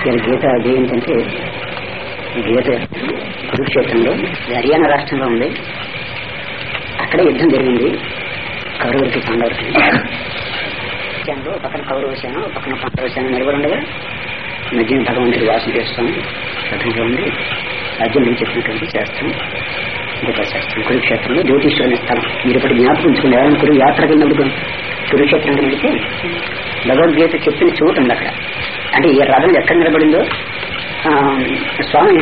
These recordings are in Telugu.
ఇక్కడ గీత అది ఏంటంటే ఈ గీత కురుక్షేత్రంలో ఇది హర్యానా రాష్ట్రంలో ఉంది అక్కడ యుద్ధం జరిగింది కౌరవులకి పాండవులకి సేనలో పక్కన కౌరవ సేన పక్కన పాండవ సేన నిలబడి ఉండగా మధ్యన భగవంతుడి వాసన చేస్తాం రథంలో ఉంది అర్జునుడికి చెప్పినటువంటి శాస్త్రం గీత శాస్త్రం కురుక్షేత్రంలో జ్యోతిష్యుని స్థలం మీరు ఇప్పుడు జ్ఞాపకం ఉంచుకుని ఎవరైనా కురు యాత్రకు వెళ్ళినప్పుడు కురుక్షేత్రానికి వెళితే భగవద్గీత చెప్పిన చోటు ఉంది అక్కడ అంటే ఈ రథం ఎక్కడ నిలబడిందో ఆ, స్వామి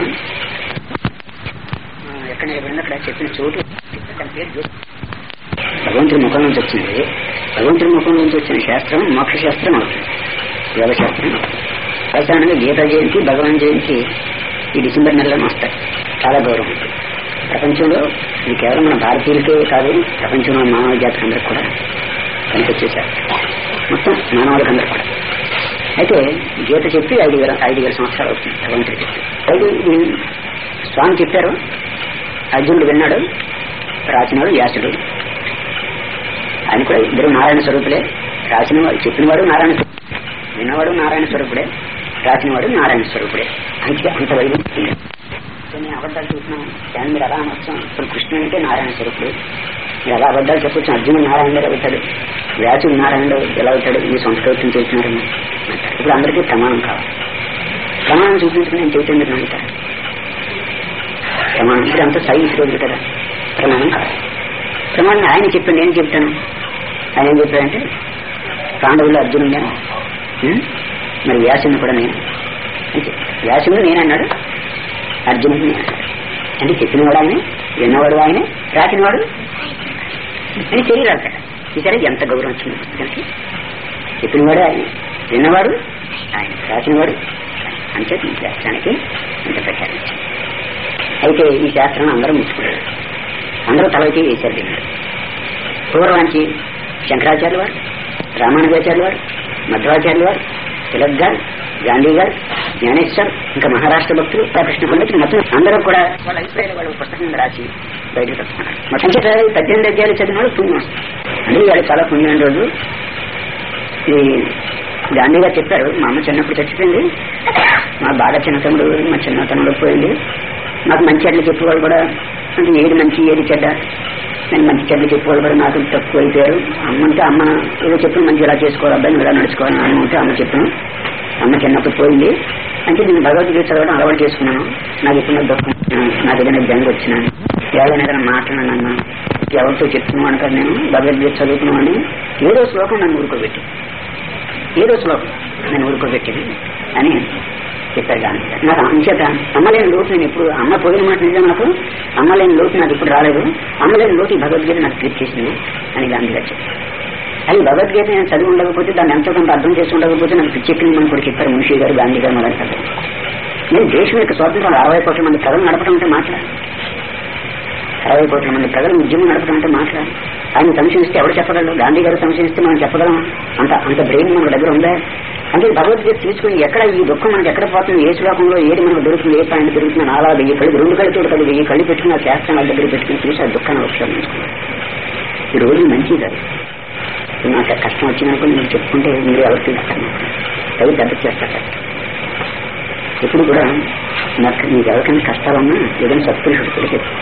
ఆ, ఎక్కడ నిలబడిందో అక్కడ చెప్పిన చోటు తన పేరు జ్యోతి భగవంతుడి ముఖం నుంచి వచ్చింది భగవంతుడి ముఖం నుంచి వచ్చిన శాస్త్రం మోక్ష శాస్త్రం అవుతుంది యోగ శాస్త్రం ప్రధానంగా గీత జయంతి భగవాన్ జయంతి ఈ డిసెంబర్ నెలలో వస్తాయి చాలా గౌరవం ఉంటుంది ప్రపంచంలో ఇది కేవలం మన భారతీయులకే కాదు ప్రపంచంలో మానవ జాతికి అందరికి కూడా పనికొచ్చేశారు మొత్తం మానవులకు అందరు కూడా అయితే గీత చెప్పి ఐదు వేల ఐదు వేల సంవత్సరాలు అవుతుంది భగవంతుడు చెప్పి అయితే ఇది స్వామి చెప్పారు అర్జునుడు విన్నాడు రాసినాడు వ్యాసుడు ఆయన కూడా ఇద్దరు నారాయణ స్వరూపులే రాసిన వాడు చెప్పినవాడు నారాయణ స్వరూపుడే. విన్నవాడు నారాయణ స్వరూపుడే రాసినవాడు నారాయణ స్వరూపుడే అంతే అంత వైవిధ్యం నేను అబద్ధాలు చూస్తున్నాను కానీ మీరు అలా అనొచ్చాం ఇప్పుడు కృష్ణుడు అంటే నారాయణ స్వరూపుడు మీరు అలా అబద్ధాలు చెప్పొచ్చు అర్జునుడు నారాయణుడు అవుతాడు వ్యాసుడు నారాయణుడు ఎలా అవుతాడు మీ సంస్కృతం చేసినారని అంటారు ఇప్పుడు అందరికీ ప్రమాణం కావాలి ప్రమాణం చూపించుకుని నేను చైతన్యం అంటారు ప్రమాణం ఇప్పుడు అంతా సైన్స్ రోజులు కదా ప్రమాణం కావాలి ప్రమాణం ఆయన చెప్పండి నేను చెప్తాను ఆయన ఏం చెప్పాడంటే పాండవులు అర్జునుడు నేను ఉం? మరి వ్యాసుని కూడా నేను అని చెప్పాడు. వ్యాసుడు నేను అన్నాడు అర్జునుడు నేను అన్నాడు అంటే చెప్పినవాడు ఆయనే విన్నవాడు ఆయనే రాసినవాడు అని తెలియదు ఇతర ఎంత గౌరవం వచ్చింది దానికి చెప్పినవాడు ఆయన విన్నవాడు ఆయన రాసినవాడు అంటే ఈ శాస్త్రానికి ఇంత ప్రచారం ఇచ్చింది. అయితే ఈ శాస్త్రాన్ని అందరూ ముచ్చుకున్నారు అందరూ తలకి వేశారు దీన్ని పూర్వానికి శంకరాచార్య వారు రామానుజాచార్య వారు మధ్వాచార్య వారు తిలక్ గారు గాంధీ గారు జ్ఞానేశ్వర్ ఇంకా మహారాష్ట్ర భక్తులు కృష్ణ పండితులు మొత్తం అందరూ కూడా వాళ్ళ అభిప్రాయాలు వాళ్ళ పుస్తకం రాసి బయటకు వస్తున్నారు మొత్తం చేత ఈ పద్దెనిమిది అధ్యాయులు చదివిన వాళ్ళు పుణ్యం వస్తుంది అంటే వాళ్ళు చాలా పుణ్యం రోజు ఈ గాంధీ గారు చెప్పారు మా అమ్మ చిన్నప్పుడు చచ్చిపోయింది మా బాగా చిన్నతమ్ముడు మా చిన్నతనంలో పోయింది నాకు మంచి చెడ్లు చెప్పేవాళ్ళు కూడా అంటే ఏది మంచి ఏది చెడ్డ నేను మంచి చెడ్లు చెప్పేవాళ్ళు కూడా నాకు తక్కువ అయిపోయారు అమ్మ అంటే అమ్మ ఏదో చెప్పిన మంచి ఇలా చేసుకోవాలి అబ్బాయి నువ్వు ఇలా నడుచుకోవాలి అమ్మ ఉంటే అమ్మ చెప్పాను అమ్మ చిన్నప్పుడు పోయింది అంటే నేను భగవద్గీత చదవడం అలవాటు చేసుకున్నాను నాకు ఇప్పుడు దుఃఖం నాకు ఏదైనా జంగ వచ్చినాను ఎవరైనా ఏదైనా మాట్లాడినా ఎవరితో చెప్తున్నాను అంటారు నేను భగవద్గీత చదువుతున్నాను ఏదో శ్లోకం నన్ను ఊరుకోబెట్టి ఏదో శ్లోకం నన్ను ఊరుకోబెట్టింది అని చెప్పారు గాంధీ గారు. నాకు అంచేత అమ్మలేని లోటు నేను ఎప్పుడు అమ్మ పోయిన మాట నిజం నాకు అమ్మలేని లోటు నాకు ఇప్పుడు రాలేదు అమ్మలేని లోటు ఈ భగవద్గీత నాకు క్లిక్ చేసింది అని గాంధీ గారు చెప్పారు అది భగవద్గీత నేను చదివి ఉండకపోతే దాన్ని ఎంతో కొంత అర్థం చేసి ఉండకపోతే నాకు పిచ్చెక్కిన మనం కూడా చెప్పారు మున్షి గారు గాంధీ గారు మొదలు పెట్టారు నేను దేశం యొక్క స్వాతంత్రం అరవై కోట్ల మంది ప్రజలు నడపడం అంటే మాట్లాడాలి అరవై కోట్ల మంది ప్రజలు ఉద్యమం నడపడం అంటే మాట్లాడాలి ఆయన సంశయిస్తే ఎవరు చెప్పగలరు గాంధీ గారు సంశయిస్తే మనం చెప్పగలం అంత అంత బ్రెయిన్ మన దగ్గర ఉందా అంటే భగవద్గీత తీసుకుని ఎక్కడ ఈ దుఃఖం మనకి ఎక్కడ పోతుంది ఏ శ్లోకంలో ఏది మనకు దొరుకుతుంది ఏ పాయింట్ దొరుకుతుంది అలా వెయ్యి కళ్ళు రెండు కళ్ళు చూడు కళ్ళు వెయ్యి కళ్ళు పెట్టుకుని ఆ శాస్త్రం వాళ్ళ దగ్గర పెట్టుకుని చూసి ఆ దుఃఖాన్ని ఉపయోగించుకున్నాను ఈ రోజు మంచిది కాదు నాకు కష్టం వచ్చిందనుకుని మీరు చెప్పుకుంటే మీరు ఎవరు తీస్తారు అవి దెబ్బ చేస్తారు ఇప్పుడు కూడా నాకు మీకు ఎవరికైనా కష్టాలున్నా ఏదైనా సత్పురుషుడు కూడా చెప్పు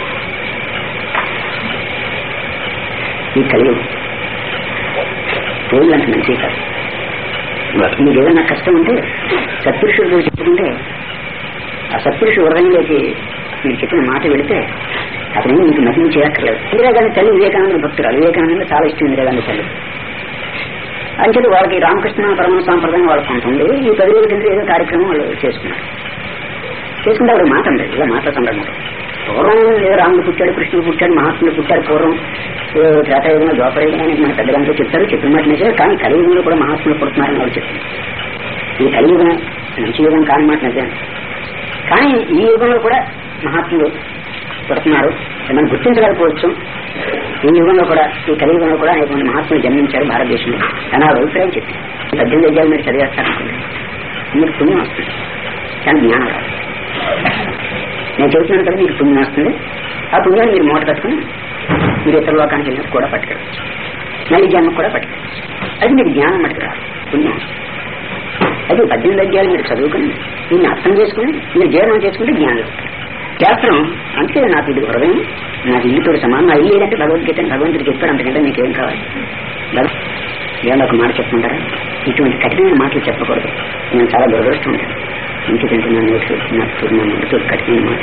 ఈ కలియుగం రోజులు అంత మంచి కాదు మీకు ఏదైనా కష్టం ఉంటే సత్పురుషుడు చెప్పుకుంటే ఆ సత్పురుషుడు హృదయంలోకి మీరు చెప్పిన మాట వెళితే అతను మీకు మహిళ చేయక్కర్లేదు ఇందిరాగాంధీ తల్లి వివేకానంద భక్తురాలు వివేకానంద చాలా ఇష్టం ఇందిరాగాంధీ తల్లి అంచేది వాళ్ళకి రామకృష్ణ పరమ సాంప్రదాయం వాళ్ళకి ఉంటుంది ఈ పది రోజుల కింద ఏదో కార్యక్రమం వాళ్ళు చేసుకున్నారు చేసుకుంటే ఆవిడ మాట ఉంది ఇలా మాట్లాడుతున్నారు పూర్వం ఏదో రాముడు పుట్టాడు కృష్ణుడు పుట్టాడు మహాత్ముడు పుట్టాడు పూర్వం ఏదో త్రేతాయుగంలో ద్వాపరయుగం అని మన పెద్దలంతా చెప్తారు చెప్పిన మాట నిజమే కానీ కలియుగంలో కూడా మహాత్ములు పుడుతున్నారని వాళ్ళు చెప్తారు ఈ కలియుగం మంచి యుగం కాని మాట నిజమే కానీ ఈ యుగంలో కూడా మహాత్ములు పుడుతున్నారు మనం గుర్తించలేకపోవచ్చు ఈ యుగంలో కూడా ఈ కలియుగంలో కూడా అనేక మంది మహాత్ములు జన్మించారు భారతదేశంలో అని ఆ అభిప్రాయం చెప్పి పద్దెనిమిది అధ్యాయులు మీరు చదివేస్తారనుకోండి మీకు పుణ్యం వస్తుంది కానీ జ్ఞానం రాదు నేను చెబుతున్నాను కదా మీకు పుణ్యం వస్తుంది ఆ పుణ్యాన్ని మీరు మూట కట్టుకుని మీరు ఇతర లోకానికి వెళ్ళినట్టు కూడా పట్టుకెళ్ళచ్చు మళ్ళీ జన్మకు కూడా పట్టుకెళ్ళచ్చు అది మీకు జ్ఞానం మట్టుకు రాదు పుణ్యం అది పద్దెనిమిది అధ్యాయులు మీరు చదువుకుని దీన్ని అర్థం చేసుకుని మీరు జీవనం చేసుకుంటే జ్ఞానం శాస్త్రం అంతే నాకు ఇది హృదయం నాకు ఇల్లుతో సమానం నా ఇల్లు ఏదంటే భగవద్గీత భగవంతుడు చెప్పాడు అంతకంటే మీకేం కావాలి భగ- ఏమన్నా ఒక మాట చెప్పుకుంటారా ఇటువంటి కఠినమైన మాటలు చెప్పకూడదు నేను చాలా దురదృష్టం ఉంటాను ఇంటికి తింటున్నాను నాకు నా ముందుతో కఠినమైన మాట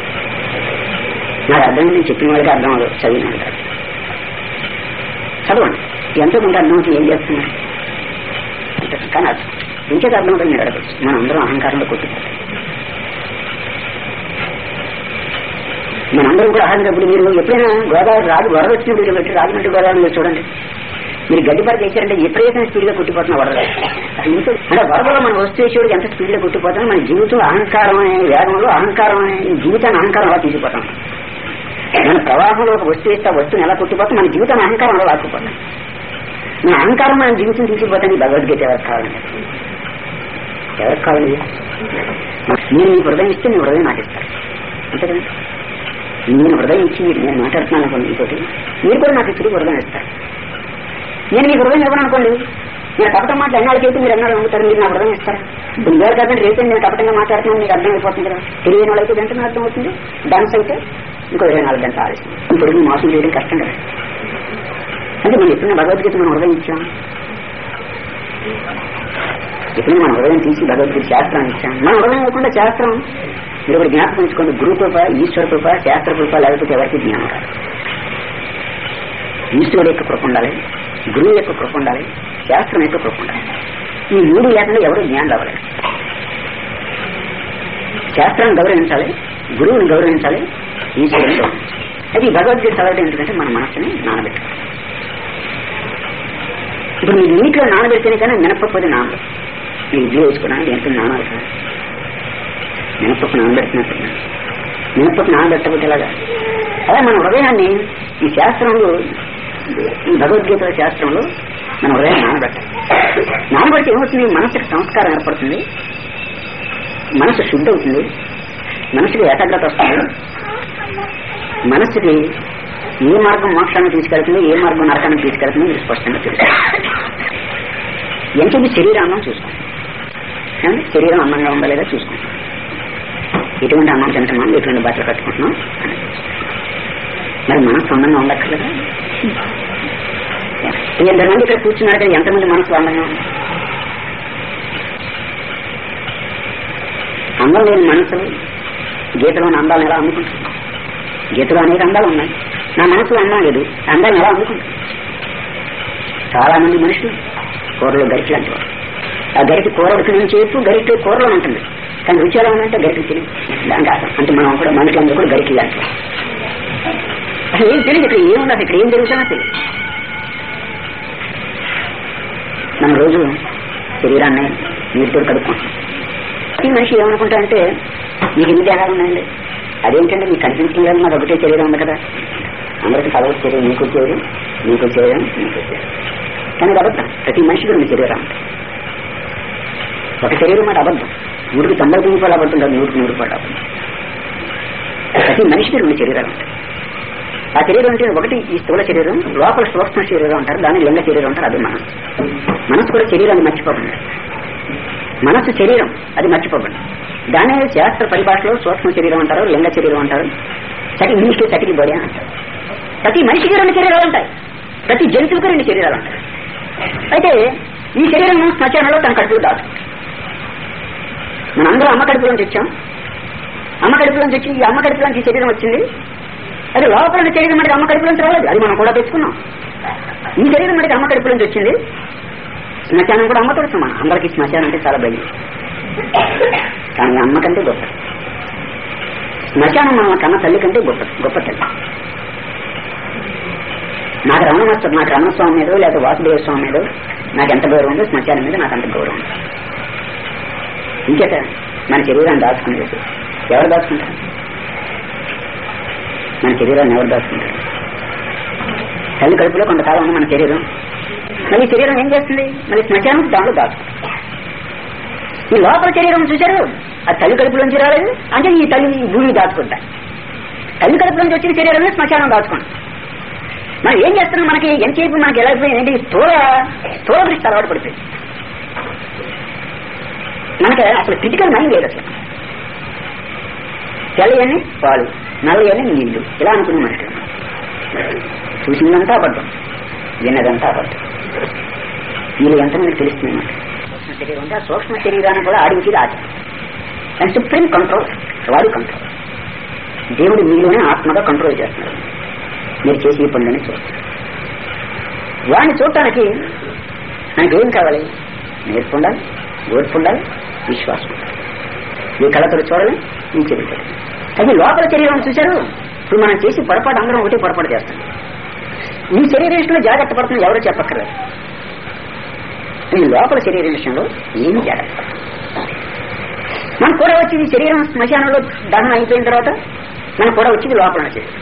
నాకు అర్థం నేను చెప్పిన వాళ్ళకి అర్థం అవ్వదు చదివిన వాళ్ళకి కాదు. చదవండి ఎంతో కొంత అర్థం అవుతుంది ఏం చేస్తున్నారు కానీ అది ఇంకేది అర్థం అవుతుంది మీరు అడగచ్చు మనం అందరం అహంకారంలో కొట్టుకుంటాం మనందరం కూడా అహంకారప్పుడు మీరు ఎప్పుడైనా గోదావరి రాజు వరద వచ్చినప్పుడు మీరు పెట్టి రాజమండ్రి గోదావరి మీరు చూడండి మీరు గడ్డి పరకు వేసారంటే విపరీతమైన స్పీడ్ గా కొట్టిపోతున్న వరద అసలు ఇంత అంటే వరదలో మనం వస్తు వేసేవాడికి ఎంత స్పీడ్ గా కొట్టిపోతాం మన జీవితం అహంకారం అనే వేగంలో అహంకారం అనే జీవితాన్ని అహంకారం అలా తీసుకుపోతాం మన ప్రవాహంలో ఒక వస్తువు వేస్తే ఆ వస్తువుని ఎలా కొట్టిపోతాం మన జీవితాన్ని అహంకారంలో లాక్కుపోతాం మన అహంకారం మన జీవితం తీసుకుపోతాను భగవద్గీత ఎవరికి కావాలండి ఎవరికి కావాలి నేను మీ హృదయం ఇస్తే మీ హృదయం నాకు ఇస్తారు అంతే కదా నేను హృదయం ఇచ్చి మీరు నేను మాట్లాడుతున్నాను అనుకోండి మీతోటి మీరు కూడా నాకు తిరిగి హృదయం ఇస్తారు నేను మీకు హృదయం ఇవ్వను అనుకోండి నేను కపటం మాట ఎన్నాళ్ళకి అయితే మీరు ఎన్నాళ్ళు అమ్ముతారు మీరు నా హృదయం ఇస్తారా ఇప్పుడు ఇవాళ కాదంటే రేపు నేను కపటంగా మాట్లాడుతున్నాను మీకు అర్థం అయిపోతుంది కదా తెలియని వాళ్ళైతే వెంటనే అర్థం అవుతుంది డాన్స్ అయితే ఇంకో ఇరవై నాలుగు గంటలు ఆలస్యం ఇప్పుడు మీ మోసం చేయడం కష్టం కదా అంటే మనం ఎప్పుడైనా భగవద్గీత మనం హృదయం ఇచ్చాం ఎప్పుడు మన హృదయం తీసి భగవద్గీత శాస్త్రాన్ని ఇచ్చాం మన హృదయం లేకుండా శాస్త్రం మీరు ఒకటి జ్ఞాపకం ఉంచుకోండి గురు కృప ఈశ్వర కృప శాస్త్ర కృప లేకపోతే ఎవరికి జ్ఞానం రాదు ఈశ్వరుడు యొక్క కృప ఉండాలి గురువు యొక్క కృప ఉండాలి శాస్త్రం యొక్క కృప ఉండాలి ఈ మూడు లేకుండా ఎవరు జ్ఞానం రావాలి శాస్త్రాన్ని గౌరవించాలి గురువుని గౌరవించాలి ఈశ్వరుని గౌరవించాలి అది ఈ భగవద్గీత చదవడం ఎందుకంటే మన మనసుని నానబెట్టాలి ఇప్పుడు మీరు నీటిలో నానబెడితేనే కానీ మినపప్పు నానదు మీరు ఇడ్లీ వేసుకోవడానికి ఎంత నానాలి కదా మినపప్పు నానబెడుతున్నట్టు మినపప్పు నానబెట్టకపోతే ఎలాగా అలా మన హృదయాన్ని ఈ శాస్త్రంలో ఈ భగవద్గీత శాస్త్రంలో మన హృదయం నానబెట్టాలి నానబెడితే ఏమవుతుంది మనసుకి సంస్కారం ఏర్పడుతుంది మనసు శుద్ధి అవుతుంది మనసుకి ఏకాగ్రత వస్తుంది మనసుకి ఏ మార్గం మోక్షాన్ని తీసుకెళ్తుంది ఏ మార్గం నరకాన్ని తీసుకెళ్తుంది మీరు స్పష్టంగా తెలుస్తుంది ఎంతది శరీరాన్నం చూసుకోండి ఏమండి? శరీరం అందంగా ఉందా లేదా చూసుకోండి ఎటువంటి అన్నం తింటున్నాం ఎటువంటి బట్టలు కట్టుకుంటున్నాం మరి మనసు అందంగా ఉండక్కర్లేదా ఎంతమంది ఇక్కడ కూర్చున్నారు కదా ఎంతమంది మనసు అందంగా ఉంది అందం లేని మనసులు గీతలోని అందాలను ఎలా అమ్ముకుంటుంది గీతలో అనేక అందాలు ఉన్నాయి నా మనసులో అందం లేదు అందాలను ఎలా అమ్ముకుంటుంది చాలా మంది మనుషులు కూరలో గరిటలు అంటారు ఆ గరిట కూర ఉడికిన చేపు గరిట కూరలో ఉంటుంది కానీ రుచి ఎలా ఉందంటే గరిటలు తిని దానికి అర్థం అంటే మనం కూడా మనుషులందరూ కూడా గరిటలు అంటారు అసలు ఏం తెలియదు ఇక్కడ ఏముంది అసలు ఇక్కడ ఏం జరుగుతుందో తెలియదు మనం రోజు శరీరాన్ని నీటితో కడుక్కుంటాం ప్రతి మనిషి ఏమనుకుంటారంటే మీకు ఎన్ని దేహాలు ఉన్నాయండి అదేంటంటే మీకు కనిపించడం లేదు మాకు ఒకటే శరీరం ఉంది కదా అందరికీ పదవి శరీరం నీకు శరీరం నీకు శరీరం నీకు శరీరం కానీ అది అబద్ధం ప్రతి మనిషికి రెండు శరీరం ఉంటాయి ఒక శరీరం మాట అబద్ధం నూటికి తొంభై తొమ్మిది రూపాయలు అబద్ధం కాదు నూటికి నూరు రూపాయలు అబద్ధం ప్రతి మనిషికి రెండు శరీరాలు ఉంటాయి ఆ శరీరం అంటే ఒకటి ఈ స్థూల శరీరం లోపల సూక్ష్మ శరీరం అంటారు దాన్ని లింగ శరీరం అంటారు అది మనసు మనసు కూడా శరీరాన్ని మర్చిపోకండి మనసు శరీరం అది మర్చిపోకండి దానే శాస్త్ర పరిభాషలో సూక్ష్మ శరీరం అంటారు లింగ శరీరం అంటారు సటి ఇంగ్లీష్లో సటికి బడి అని అంటారు ప్రతి మనిషికి రెండు శరీరాలు ఉంటాయి ప్రతి జంతువుకి రెండు శరీరాలు ఉంటాయి అయితే ఈ శరీరం శ్మశానంలో తన కడుపులో దాచు మనందరూ అమ్మ కడుపులోంచి వచ్చాం అమ్మ కడుపులోంచి వచ్చి ఈ అమ్మ కడుపులోంచి ఈ శరీరం వచ్చింది అది లోపల ఉన్న శరీరం మనకి అమ్మ కడుపులోంచి రాలేదు అది మనం కూడా తెచ్చుకున్నాం ఈ శరీరం మనకి అమ్మ కడుపులోంచి వచ్చింది శ్మశానం కూడా అమ్మతో సమానం అందరికి శ్మశానం అంటే చాలా భయం కానీ అమ్మ కంటే గొప్ప శ్మశానం మన కన్న తల్లి కంటే గొప్ప గొప్ప తల్లి నాకు రమణ మాస్టర్ నాకు రమణ స్వామి మీద లేదా వాసుదేవ స్వామి మీద నాకు ఎంత గౌరవం ఉందో శ్మశానం మీద నాకు అంత గౌరవం ఉంది ఇంకేట మన శరీరాన్ని దాచుకునేది ఎవరు దాచుకుంటారు మన శరీరాన్ని ఎవరు దాచుకుంటారు తల్లి కడుపులో కొంతకాలం ఉంది మన శరీరం మళ్ళీ శరీరం ఏం చేస్తుంది మళ్ళీ శ్మశానం దాంట్లో దాచుకుంటుంది ఈ లోపల శరీరం చూశారు ఆ తల్లి కడుపులోంచి రాలేదు అంటే ఈ తల్లి ఈ భూమి దాచుకుంటా తల్లి కడుపులోంచి వచ్చిన శరీరమే శ్మశానం దాచుకుంటాం మనం ఏం చేస్తున్నాం మనకి ఎంతసేపు మనకి ఎలా అయిపోయింది ఏంటి స్థూల స్థూల దృష్టి అలవాటు పడిపోయింది మనకి అసలు క్రిటికల్ మైండ్ లేదు అసలు తెల్లయని పాలు నల్లయని నీళ్లు ఇలా అనుకున్న మనిషి చూసిందంతా అబద్ధం విన్నదంతా అబద్ధం వీళ్ళు ఎంత మీకు తెలుస్తుంది మనకి సూక్ష్మ శరీరం ఉంటే ఆ సూక్ష్మ శరీరాన్ని కూడా ఆడించేది ఆచారం అండ్ సుప్రీం కంట్రోల్ వాడి కంట్రోల్ దేవుడు మీలోనే ఆత్మగా కంట్రోల్ చేస్తున్నాడు మీరు చేసే పనులని చూస్తారు వాడిని చూడటానికి మనకి ఏం కావాలి నేర్పు ఉండాలి ఓర్పు ఉండాలి విశ్వాసం ఉండాలి ఈ కళతో చూడాలి ఈ చెబుతాడు అది లోపల శరీరం చూశారు ఇప్పుడు మనం చేసి పొరపాటు అందరం ఒకటే పొరపాటు చేస్తాం ఈ శరీర విషయంలో జాగ్రత్త పడుతుంది ఎవరో చెప్పక్కర్లేదు ఈ లోపల శరీర విషయంలో ఏమి జాగ్రత్త పడతాం. మనకు కూడా వచ్చింది శరీరం శ్మశానంలో దహనం అయిపోయిన తర్వాత మనకు కూడా వచ్చింది లోపల శరీరం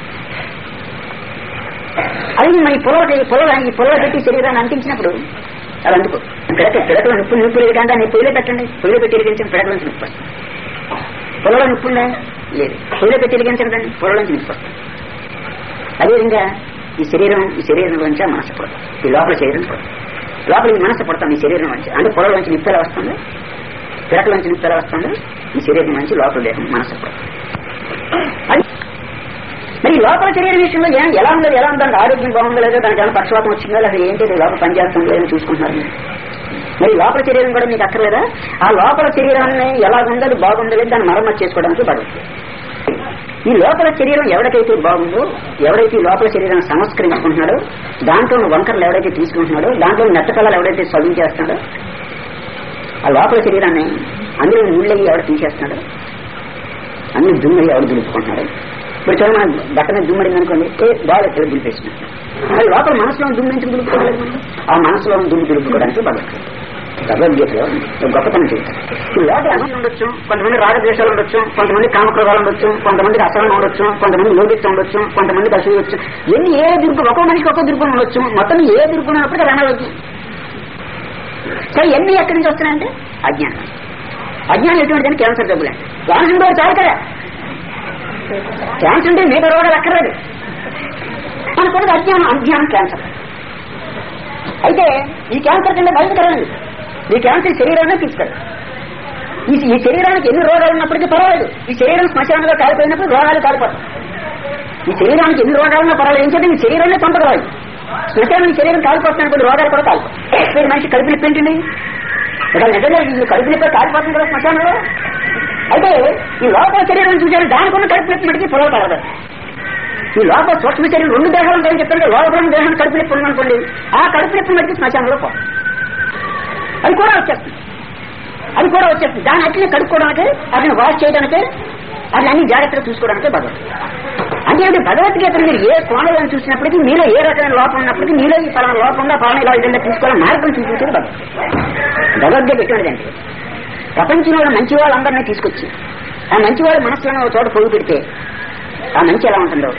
అది మన ఈ పొలవ పొలవ ఈ పొలవ పెట్టి శరీరాన్ని అంటించినప్పుడు అది అందుకు పిడక పిడకలో నిప్పు నిప్పు లేకుండా నేను పొయ్యిలో పెట్టండి పొయ్యిలో పెట్టి వెలిగించిన పిడకల నుంచి నిప్పు వస్తుంది పొలలో నిప్పు ఉందా లేదు పొయ్యిలో పెట్టి వెలిగించదండి పొల నుంచి నిప్పు వస్తుంది అదేవిధంగా ఈ శరీరం ఈ శరీరం నుంచి మనసు పడతాం ఈ లోపల శరీరం పడతాం లోపల ఈ మనసు పడతాం ఈ శరీరం నుంచి అంటే పొలం నుంచి నిప్పు ఎలా వస్తుంది పిడకల నుంచి నిప్పు ఎలా వస్తుంది ఈ శరీరం నుంచి లోపల దేహం మనసు పడతాం అది మరి ఈ లోపల శరీర విషయంలో ఏ- ఎలా ఉందో ఎలా ఉందో దానికి ఆరోగ్యం బాగుందో లేదో దానికి ఏమైనా పక్షవాతం వచ్చిందో లేదా ఏంటి ఇది లోపల పనిచేస్తుందో ఏమో చూసుకుంటున్నారు మీరు. మరి ఈ లోపల శరీరం కూడా మీకు అక్కర్లేదా ఆ లోపల శరీరాన్ని ఎలా ఉందో అది బాగుందో లేదు దాన్ని మరమ్మతు చేసుకోవడానికి పడుతుంది ఈ లోపల శరీరం ఎవరికైతే బాగుందో ఎవరైతే ఈ లోపల శరీరాన్ని సంస్కరించుకుంటున్నాడో దాంట్లో ఉన్న వంకరలు ఎవరైతే తీసుకుంటున్నాడో దాంట్లో ఉన్న నెట్టకళలు ఎవరైతే సదువు చేస్తున్నాడో ఆ లోపల శరీరాన్ని అందులో నీళ్ళయ్యి ఎవరు తీసేస్తున్నాడో అన్ని దుమ్మయ్యి ఎవరు దులుపుకుంటున్నాడు ఇప్పుడు చూడండి మన బట్ట మీద దుమ్మడింది అనుకోండి ఏ బాగా ఎక్కడ దులిపేసినట్టు అది లోపల మనసులో ఉన్న దుమ్ము ఎందుకు దులుపుకోలేదు మనం? ఆ మనసులో ఉన్న దుమ్ము దులుపుకోవడానికి భగవద్గీత భగవద్గీతలో ఒక గొప్పతనం చెబుతారు ఈ లోపల అసలు ఉండొచ్చు కొంతమంది రాగద్వేషాలు ఉండొచ్చు కొంతమంది కామక్రోధాలు ఉండొచ్చు కొంతమందికి అసహనం ఉండొచ్చు కొంతమంది లోభిత్వం ఉండొచ్చు కొంతమందికి అసూయొచ్చు ఎన్ని ఏ దుర్గు ఒక్కో మనిషికి ఒక్కో దుర్గుణం ఉండొచ్చు మొత్తం ఏ దుర్గుణం ఉన్నప్పటికీ అది అనారోగ్యం సరే ఎన్ని ఎక్కడి నుంచి వస్తున్నాయంటే అజ్ఞానం అజ్ఞానం ఎటువంటిదని క్యాన్సర్ జబ్బులే క్యాన్సర్ కూడా చాలు కదా క్యాన్సర్ అంటే మిగతా రోగాలు అక్కర్లేదు మనకు అజ్ఞానం అజ్ఞానం క్యాన్సర్ అయితే ఈ క్యాన్సర్ కింద బయటకరండి ఈ క్యాన్సర్ శరీరాన్ని తీసుకెళ్ళి ఈ ఈ శరీరానికి ఎన్ని రోగాలు ఉన్నప్పటికీ పర్వాలేదు ఈ శరీరం శ్మశానంలో కాలిపోయినప్పుడు రోగాలు కాలిపోతాయి ఈ శరీరానికి ఎన్ని రోగాలు ఉన్నా పర్వాలేదు ఏంటంటే ఈ శరీరాన్ని చంపగలదు శ్మశానం ఈ శరీరం కాలిపోతున్నప్పుడు రోగాలు కూడా కాలిపోతాయి మీరు మనిషి కడుపు నొప్పి ఏంటండి ఇక్కడ నిజంగా ఈ కడుపు నొప్పి కాలిపోతుంది కదా శ్మశానంలో అయితే ఈ లోపల శరీరం చూసారు దానికి ఉన్న కడుపు నొప్పి మటుకి పొలవ కలదు ఈ లోపల సూక్ష్మ శరీరం రెండు దేహాలు ఉంటాయని చెప్పారు కదా, లోపల ఉన్న దేహాన్ని కడుపు నొప్పి ఉందనుకోండి ఆ కడుపు నొప్పి మటుకి శ్మశానంలో పో అది కూడా వచ్చేస్తుంది అది కూడా వచ్చేస్తుంది దాన్ని అట్లనే కడుక్కోవడానికి అతను వాష్ చేయడానికి అట్లా అన్ని జాగ్రత్తగా చూసుకోవడానికి భగవద్గీత అంటే ఏంటి భగవద్గీతను మీరు ఏ కోణంలో చూసినప్పటికీ మీలో ఏ రకమైన లోపం ఉన్నప్పటికీ మీలో ఈ పలానా లోపం ఉందా పలానా ఇలా విధంగా తీసుకోవాలని మార్గం చూపించేది భగవద్గీత భగవద్గీత ఎటువంటిదంటే ప్రపంచంలో ఉన్న మంచి వాళ్ళందరినీ తీసుకొచ్చి ఆ మంచి వాళ్ళ మనసులను ఒక చోట పొగి పెడితే ఆ మంచి ఎలా ఉంటుందో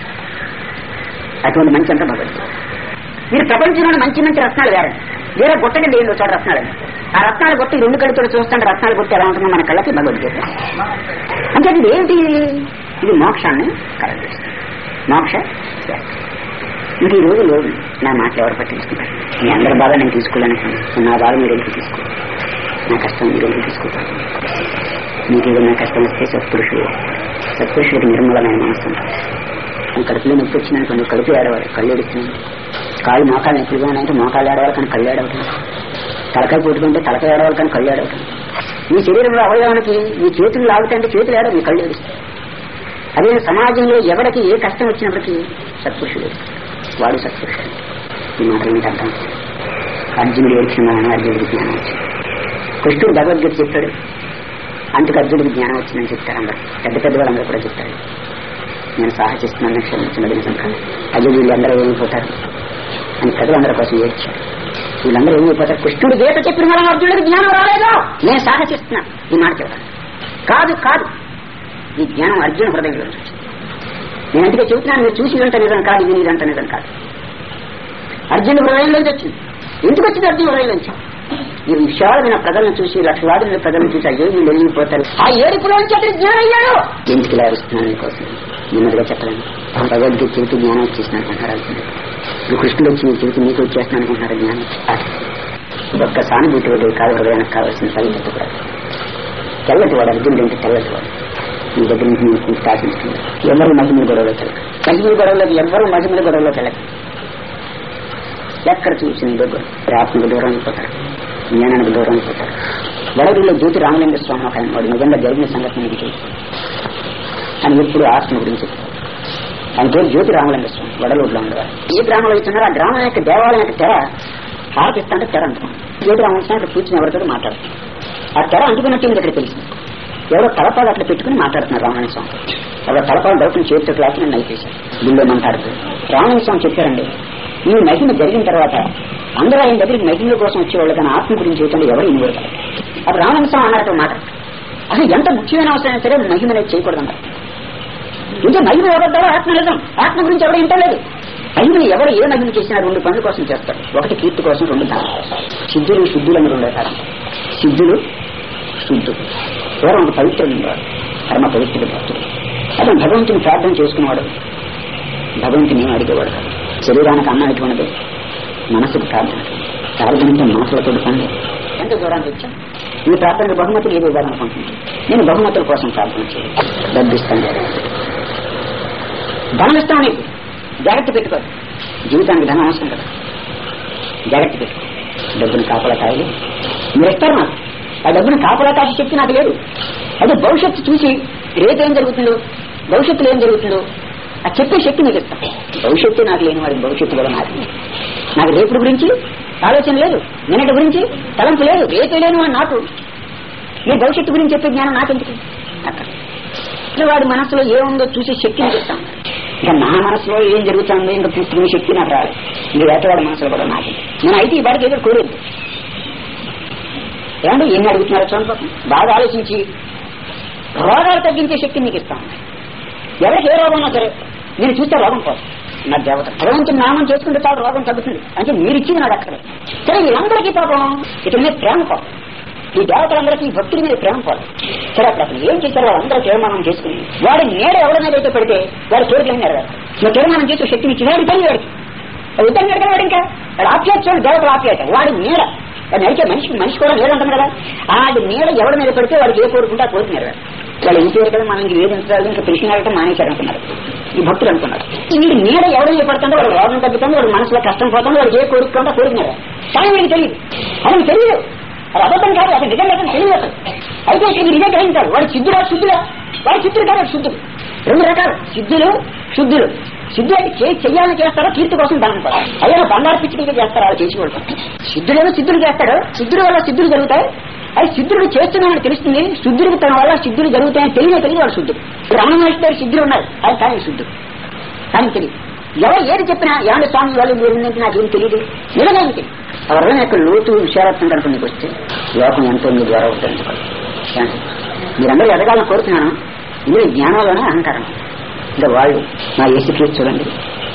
అటువంటి మంచి అంతా భగవద్గీత మీరు ప్రపంచంలో మంచి మంచి రత్నాలు వేరే వేరే గుట్టకండి ఏందో చోట రత్నాలు ఆ రత్నాల గుట్ట ఈ రెండు కళ్ళతో చూస్తుంటే రత్నాల గుట్ట ఎలా ఉంటుందో మన కళ్ళకి భగవద్గీత అంటే ఇది ఏంటి ఇది మోక్షాన్ని కలగజేస్తుంది మోక్ష శాస్త్రం. ఇంక ఈ రోజు లేదు నా మాటలు ఎవరు పట్టించుకుంటారు మీ అందరి బాధ నేను తీసుకోలేనుకోండి నా బాధ మీరు ఎందుకు తీసుకో నా కష్టం మీరు ఎందుకు తీసుకుంటారు మీకు ఏదైనా కష్టం వస్తే సత్పురుషుడు సత్పురుషుడికి నిర్మలమైన మనసు ఉంటుంది ఈ కడుపులో నొప్పి వచ్చిందనుకోండి కడుపు ఏడవాలి కళ్ళు ఏడుస్తుంది కాళ్ళు మోకాలు నొప్పిగా ఉన్నాయంటే మోకాలు ఏడవాలి కానీ కళ్ళు ఏడవుతుంది తలకాయ పోటుకుంటే తలకాయ ఏడవాలి కానీ కళ్ళు ఏడవుతుంది ఈ శరీరంలో అవయవానికి ఈ చేతులు లాగుతుంటే చేతులు ఏడవు మీ కళ్ళు ఏడుస్తాయి అదే సమాజంలో ఎవరికి ఏ కష్టం వచ్చినప్పటికీ సత్పురుషుడు వాడు సత్పురుషుడు ఈ మాట ఏమిటి అర్థం అర్జునుడు ఏడ్చిన అర్జునుడికి జ్ఞానం వచ్చింది కృష్ణుడు భగవద్గీత చెప్పాడు అందుకు అర్జునుడికి జ్ఞానం వచ్చిందని చెప్తారు అందరు పెద్ద పెద్ద వాళ్ళందరూ కూడా చెప్తారు నేను సాహసిస్తున్నాను క్షమించిన నిజం కాదు అదే వీళ్ళందరూ ఏమైపోతారు అని ప్రజలందరి కోసం ఏడ్చారు వీళ్ళందరూ ఏమైపోతారు కృష్ణుడు గీత చెప్పిన వల్ల అర్జునుడికి జ్ఞానం రాలేదు నేను సాహసిస్తున్నా ఈ మాట చెప్తాను కాదు కాదు ఈ జ్ఞానం అర్జున హృదయంలో నుంచి వచ్చింది. నేను అందుకే చెబుతున్నాను మీరు చూసినంత నిజం కాదు ఇది ఇదంత నిజం కాదు అర్జున హృదయంలోంచి వచ్చింది ఎందుకు వచ్చింది అర్జున హృదయం నుంచి ఈ విశాలమైన ప్రజలను చూసి లక్షలాది ప్రజలను చూసి అయ్యో వీళ్ళు వెళ్ళిపోతారు ఆ ఏడుపులో నుంచి అతను జ్ఞానం అయ్యాడు ఎందుకు ఇలా అరుస్తున్నాను మీకోసం నెమ్మదిగా చెప్పలేను భగవద్గీత చెబుతూ జ్ఞానం వచ్చేసిన అనుకుంటారు అర్జునుడు ఇప్పుడు కృష్ణుడు వచ్చి మీ చెబుతూ మీకు వచ్చేస్తాను అనుకుంటున్నారు జ్ఞానం ఒక్క సానుభూతి ఒకటి కాదు హృదయానికి కావాల్సిన పరిగెత్తు కూడా తెల్లటి వాడు అర్జునుడు అంటే తెల్లటి వాడు మీ దగ్గర నుంచి నేను స్థాపించుకున్నాను ఎవరు మహిమల గొడవలోకి వెళ్ళదు మహిమల గొడవలోకి ఎవరు మహిమల గొడవలోకి వెళ్ళదు ఎక్కడ చూసిన దగ్గర ఆత్మకు దూరం అయిపోతారు జ్ఞానానికి దూరం అయిపోతారు వడగిరిలో జ్యోతి రామలింగ స్వామి ఒక ఆయన వాడు నిజంగా జరిగిన సంఘటన ఇది తెలుసు అని ఎప్పుడు ఆత్మ గురించి చెప్తారు ఆయన పేరు జ్యోతి రామలింగ స్వామి వడలూరులో ఉండేవారు ఏ గ్రామంలో ఇస్తున్నారు ఆ గ్రామం యొక్క దేవాలయం యొక్క తెర హారతిస్తుంటే తెర అంటున్నాం జ్యోతి రామలింగ స్వామి అక్కడ కూర్చుని ఎవరితో మాట్లాడుతుంది ఆ తెర అంటుకున్నట్టు ఇక్కడ తెలిసింది ఎవరో తలపాలు అట్లా పెట్టుకుని మాట్లాడుతున్నారు రామలింగ స్వామి ఎవరో తలపాలు డౌట్ని చేతితో క్లాస్ నన్ను అయిపోయారు బిల్లు మాట్లాడుతూ రామలింగ స్వామి చెప్పారండి ఈ మహిమ జరిగిన తర్వాత అందరూ ఆయన దగ్గరికి మహిమల కోసం వచ్చేవాళ్ళు కానీ ఆత్మ గురించి చేయకుండా ఎవరు ఇన్వోల్వ్ అప్పుడు రామలింగ స్వామి అన్నారు ఒక మాట అసలు ఎంత ముఖ్యమైన అవసరం సరే మహిమ అనేది చేయకూడదన్నారు ఇంకా మహిమ ఎవరిద్దారో ఆత్మ నిజం ఆత్మ గురించి ఎవరు ఇంటలేదు మహిమని ఎవరు ఏ మహిమ చేసినా రెండు పనుల కోసం చేస్తారు ఒకటి కీర్తి కోసం రెండు దాని కోసం సిద్ధులు శుద్ధులు అని రెండు రకాలు సిద్ధులు శుద్ధులు పూర్వం ఒక పవిత్రుడు ఉండేవాడు పరమ పవిత్రుడు భక్తుడు అతను భగవంతుని ప్రార్థన చేసుకునేవాడు భగవంతుని ఏం అడిగేవాడు కాదు శరీరానికి అన్నం ఎటువంటిది మనసుకు ప్రార్థన ప్రార్థనతో మనసులతో పని ఎంత దూరానికి వచ్చాం ఈ ప్రార్థనకు బహుమతులు ఏది ఇవ్వాలనుకుంటున్నాను నేను బహుమతుల కోసం ప్రార్థన చేయాలి డబ్బిస్తాను ధనం ఇస్తాం నీకు జాగ్రత్త పెట్టుకో జీవితానికి ధనం అవసరం కదా జాగ్రత్త పెట్టుకో డబ్బుని కాపలా కాయలు మీరు ఇస్తారు నాకు ఆ డబ్బుని కాపలా కాసే శక్తి నాకు లేదు అదే భవిష్యత్తు చూసి రేపు ఏం జరుగుతుందో భవిష్యత్తులో ఏం జరుగుతుందో ఆ చెప్పే శక్తి మీకు ఇస్తాం భవిష్యత్తు నాకు లేని వాడి భవిష్యత్తు కూడా నాకు నాకు రేపు గురించి ఆలోచన లేదు నిన్నటి గురించి తలంపు లేదు రేపు లేని వాడు నాకు నీ భవిష్యత్తు గురించి చెప్పే జ్ఞానం నాకెందుకు అక్కడ వాడి మనసులో ఏముందో చూసే శక్తిని చెప్తాం ఇంకా నా మనసులో ఏం జరుగుతుందో ఇంకా చూసుకునే శక్తి నాకు రాదు ఇంకా వేటవాడి మనసులో కూడా నాకు నేను అయితే ఈ వాడికి ఏదో కోరేది ఏమంటే ఎన్ని అడుగుతున్నారో చూడండి బాగా ఆలోచించి రోగాలు తగ్గించే శక్తిని మీకు ఇస్తాం ఎవరికి ఏ రోగం ఉన్నా సరే నేను చూస్తే రోగం పోదు నా దేవత భగవంతుని నామం చేసుకుంటే చాలు రోగం తగ్గుతుంది అంటే మీరు ఇచ్చింది నాకు అక్కడ సరే వీళ్ళందరికీ పాపం ఇతని మీద ప్రేమ పాపం ఈ దేవతలందరికీ భక్తుడి మీద ప్రేమ పోదు సరే అక్కడ అసలు ఏం చేశారో వాళ్ళందరూ తీర్మానం చేసుకుని వాడి నేడ ఎవరి మీద అయితే పెడితే వాడు కోరికలు నెరవేరు నువ్వు తీర్మానం చేసే శక్తిని ఇచ్చి వాడి పని వాడికి అది ఇద్దరు నెడతాడు వాడు ఇంకా వాడు ఆప్యాయత చూడండి దేవతలు ఆప్యాయత వాడి నీడ వాడు నడిచే మనిషి మనిషి కూడా నీడ ఉంటుంది కదా ఆ నీడ ఎవరి మీద పెడితే వాడికి ఏ కోరుకుంటే ఆ కోరిక నెరవేరు వాళ్ళు ఏం చేయరు కదా మనం ఇంక వేధించాలి ఇంకా కృష్ణ అడగటం మానేశారు అనుకున్నారు ఈ భక్తులు అనుకున్నారు వీడి నీడ ఎవరు మీద పడుతుందో వాడు రోగం తగ్గుతుంది వాడు మనసులో కష్టం పోతుంది వాడు ఏ కోరుకుంటే కోరిక నెరవేరు కానీ వీడికి తెలియదు అతనికి తెలియదు అది అబద్ధం కాదు అతను నిజంగా అతను తెలియదు అతను అయితే ఇక్కడ మీరు ఇదే గ్రహించాలి వాడు సిద్ధుడా శుద్ధుడా వాడు సిద్ధుడు కాదు వాడు శుద్ధుడు రెండు రకాలు సిద్ధులు శుద్ధులు సిద్ధులు అంటే చేయి చెయ్యాలని చేస్తారో కీర్తి కోసం దానం కూడా అయ్యా బంగారు పిచ్చిగా చేస్తారు వాళ్ళు చేసి వాళ్ళు సిద్ధులేమో సిద్ధులు చేస్తాడు సిద్ధుల వల్ల సిద్ధులు జరుగుతాయి అది సిద్ధుడు చేస్తున్నామని తెలుస్తుంది శుద్ధుడికి తన వల్ల సిద్ధులు జరుగుతాయని తెలియనే తెలియదు వాడు శుద్ధుడు రమణ మహర్షి గారు సిద్ధులు ఉన్నారు అది కానీ శుద్ధుడు కానీ తెలియదు ఎవరు ఏది చెప్పినా ఏమంటే స్వామి వాళ్ళు మీరు ఉన్నట్టు నాకేం తెలియదు నిజంగా తెలియదు ఆ హృదయం యొక్క లోతు విశారత్వం కనుక మీకు వస్తే లోకం ఎంతో మీ ద్వారా ఉంటుంది మీరందరూ ఎదగాలని కోరుతున్నాను ఇందులో జ్ఞానంలోనే అహంకారం ఇంకా వాళ్ళు నా ఏసుక్రీస్తు చూడండి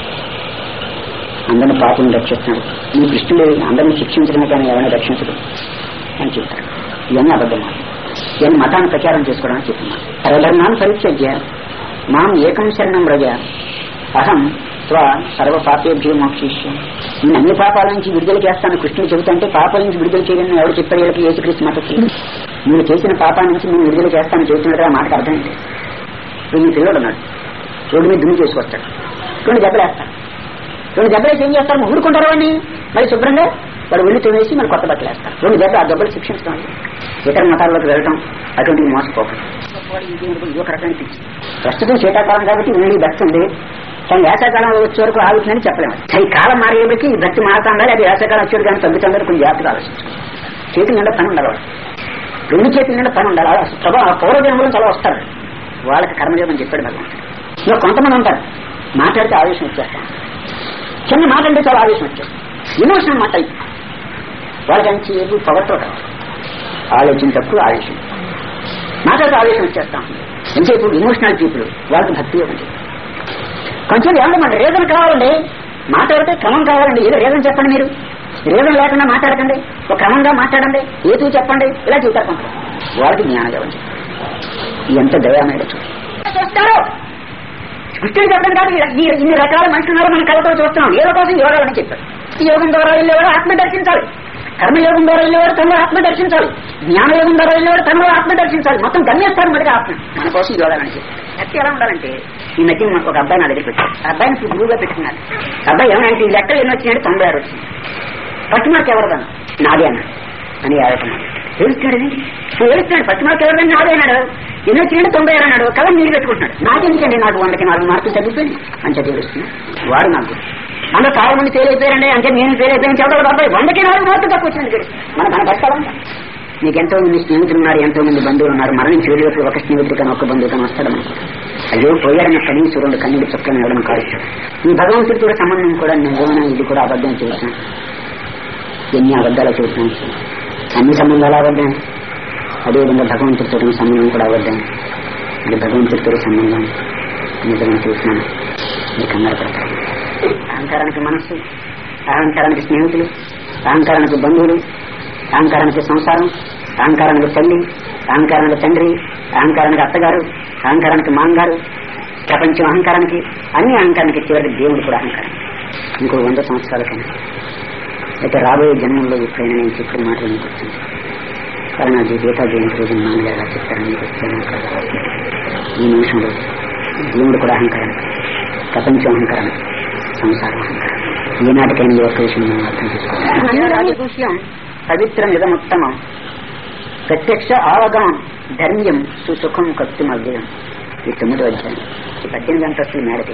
అందరిని పాపం రక్షిస్తున్నాడు ఈ కృష్ణుడు అందరిని శిక్షించడమే కానీ ఎవరిని రక్షించడు అని చెప్తాడు ఇవన్నీ అబద్ధం ఇవన్నీ మతాన్ని ప్రచారం చేసుకోవడానికి చెప్తున్నాను సర్వధర్మాన్ని పరిత్యజ్య మాం ఏకం శరణం రజ అహం త్వ సర్వ పాపేభ్యో మోక్షిష్యం నేను అన్ని పాపాల నుంచి విడుదల చేస్తాను కృష్ణుడు చెబుతుంటే పాపాల నుంచి విడుదల చేయడం ఎవరు చెప్పారు వీళ్ళకి యేసుక్రీస్తు మతకి మీరు చేసిన పాపాల నుంచి నేను విడుదల చేస్తాను చెబుతున్నట్టు ఆ మాటకు అర్థం ఏంటి ఇప్పుడు మీ పిల్లడు ఉన్నాడు రోడ్డు మీద దుమ్ము చేసుకొస్తాడు రెండు దెబ్బలేస్తాడు రెండు దెబ్బలేసి ఏం చేస్తారు ఊరుకుంటారు వాడిని మరి శుభ్రంగా వాడు వెళ్ళి తినేసి మన కొత్త బట్టలు వేస్తారు రెండు దెబ్బలు ఆ దెబ్బలు శిక్షించడం ఇతర మతాల్లోకి వెళ్ళడం అటువంటి మోసపోకడం ఇది ఒక రకమైన పిచ్చి ప్రస్తుతం శీతాకాలం కాబట్టి ఓన్లీ భక్తి ఉంది కానీ వేసవకాలం వచ్చే వరకు ఆగుతుందని చెప్పలేము ఈ కాలం మారేపటికి ఈ భక్తి మారుతుండాలి అది వేసవకాలం వచ్చేది కానీ తగ్గుతుందని కొంచెం జాగ్రత్తగా ఆలోచించాలి చేతి నిండా పని ఉండాలి వాడు. రెండు చేతి నిండా పని ఉండాలి అసలు ప్రభా పౌరజన్మలో చాలా వస్తారు వాళ్ళకి కర్మయోగం చెప్పాడు భగవంతుడు ఇంకా కొంతమంది ఉంటారు మాట్లాడితే ఆవేశం వచ్చేస్తాం చిన్న మాట్లాడితే చాలా ఆవేశం వచ్చేస్తాం ఎమోషన్ మాట ఇది. వాళ్ళకి అంచి ఏది పొగట్టో కాదు ఆలోచన తక్కువ ఆవేశం మాట్లాడితే ఆవేశం వచ్చేస్తాం ఎంతసేపు ఇమోషనల్ పీపుల్ వాళ్ళకి భక్తి యోగం చెప్పారు కొంచెం ఏమంటే మన రీజన్ కావాలండి మాట్లాడితే క్రమం కావాలండి ఏదో రీజన్ చెప్పండి మీరు రీజన్ లేకుండా మాట్లాడకండి ఒక క్రమంగా మాట్లాడండి ఏతూ చెప్పండి ఇలా చెబుతారు కొంత వాళ్ళకి జ్ఞానం ఇవ్వండి ఎంత దయామేడ చూస్తారు కృష్ణుడు చెప్పడం కాదు ఈ- ఈ- ఇన్ని రకాల మనుషులు ఉన్నారు మన కళ్ళతో చూస్తున్నాం ఏదో కోసం యోగాలని చెప్పారు ఈ యోగం ద్వారా వెళ్ళేవాడు ఆత్మ దర్శించాలి కర్మయోగం ద్వారా వెళ్ళేవాడు తనలో ఆత్మ దర్శించాలి జ్ఞానయోగం ద్వారా వెళ్ళేవాడు తనలో ఆత్మ దర్శించాలి మొత్తం గమ్యస్థానం మటుకు ఆత్మ మన కోసం యోగాలని లెక్క ఎలా ఉండాలంటే ఈ మధ్య మనకు ఒక అబ్బాయి నా దగ్గర పెట్టాడు ఆ అబ్బాయిని ఇప్పుడు గురువుగా పెట్టుకున్నాడు ఆ అబ్బాయి ఏమంటే ఈ లెక్కలు ఎన్ని వచ్చినాడు తొంభై ఆరు వచ్చింది ఫస్ట్ మార్క్ ఎవరిదాను నాదే అన్నాడు అని ఆడుతున్నాడు ఏడుస్తున్నాడు ఏడుస్తున్నాడు ఫస్ట్ మార్క్ ఎవరిదని నాదే అన్నాడు ఎన్ని వచ్చినాడు తొంభై ఆరు అన్నాడు కలం నీళ్ళు పెట్టుకుంటున్నాడు నాకెందుకండి నాకు వందకి నాలుగు మార్కులు తగ్గిపోయింది అని చెప్పి ఏడుస్తున్నాడు వాడు నాకు అందులో చాలా మంది ఫెయిల్ అయిపోయారండి అంటే నేను ఫెయిల్ అయిపోయాను చెప్పడం అబ్బాయి వందకి నాలుగు మార్కులు తక్కువ వచ్చింది ఇక్కడ. మన మన కష్టాలంట నీకు ఎంతో మంది స్నేహితులు ఉన్నారు ఎంతో మంది బంధువులు ఉన్నారు మరణించి వెళ్ళినప్పుడు ఒక స్నేహితుడు కానీ ఒక బంధువు కానీ వస్తాడు మనకి అయ్యో పోయాడన్న కనీసం రెండు కన్నీళ్ళు చొక్కని ఇవ్వడం కాదు ఈ భగవంతుడితో సంబంధం కూడా నిజమైన ఇది కూడా అబద్ధం చేశాను ఎన్ని అబద్ధాలు చూసాను అన్ని సంబంధాలు అబద్ధం అదేవిధంగా భగవంతుడితో సంబంధం కూడా అబద్ధం అది భగవంతుడితో సంబంధం నిజంగా చూసినాను మీరు కంగారు పడతారు అహంకారానికి మనస్సు అహంకారానికి స్నేహితులు అహంకారానికి బంధువులు అహంకారానికి సంసారం అహంకారానికి తల్లి అహంకారానికి తండ్రి అహంకారానికి అత్తగారు అహంకారానికి మాంగారు ప్రపంచం అహంకారానికి అన్ని అహంకారానికి చివరికి దేవుడు కూడా అహంకారం ఇంకో వంద సంవత్సరాలకైనా అయితే రాబోయే జన్మంలో ఎప్పుడైనా నేను చెప్పిన మాట మీకు వచ్చింది కరుణాజీ గీతా జయంతి రోజు నాన్న ఎలా చెప్తారని మీకు వచ్చాను కదా. ఈ నిమిషంలో దేవుడు కూడా అహంకారం ప్రపంచం అహంకారం సంసారం అహంకారం ఈనాటికైనా ఈ ఒక్క విషయం మనం అర్థం చేసుకోవాలి విషయం పవిత్రం నిజముత్తమం ప్రత్యక్ష ఆవగమం ధర్మ్యం సుసుఖం కత్తి అవ్యయం ఈ తొమ్మిది అధ్యాయం ఈ పద్దెనిమిది అంతస్తులు మేడకి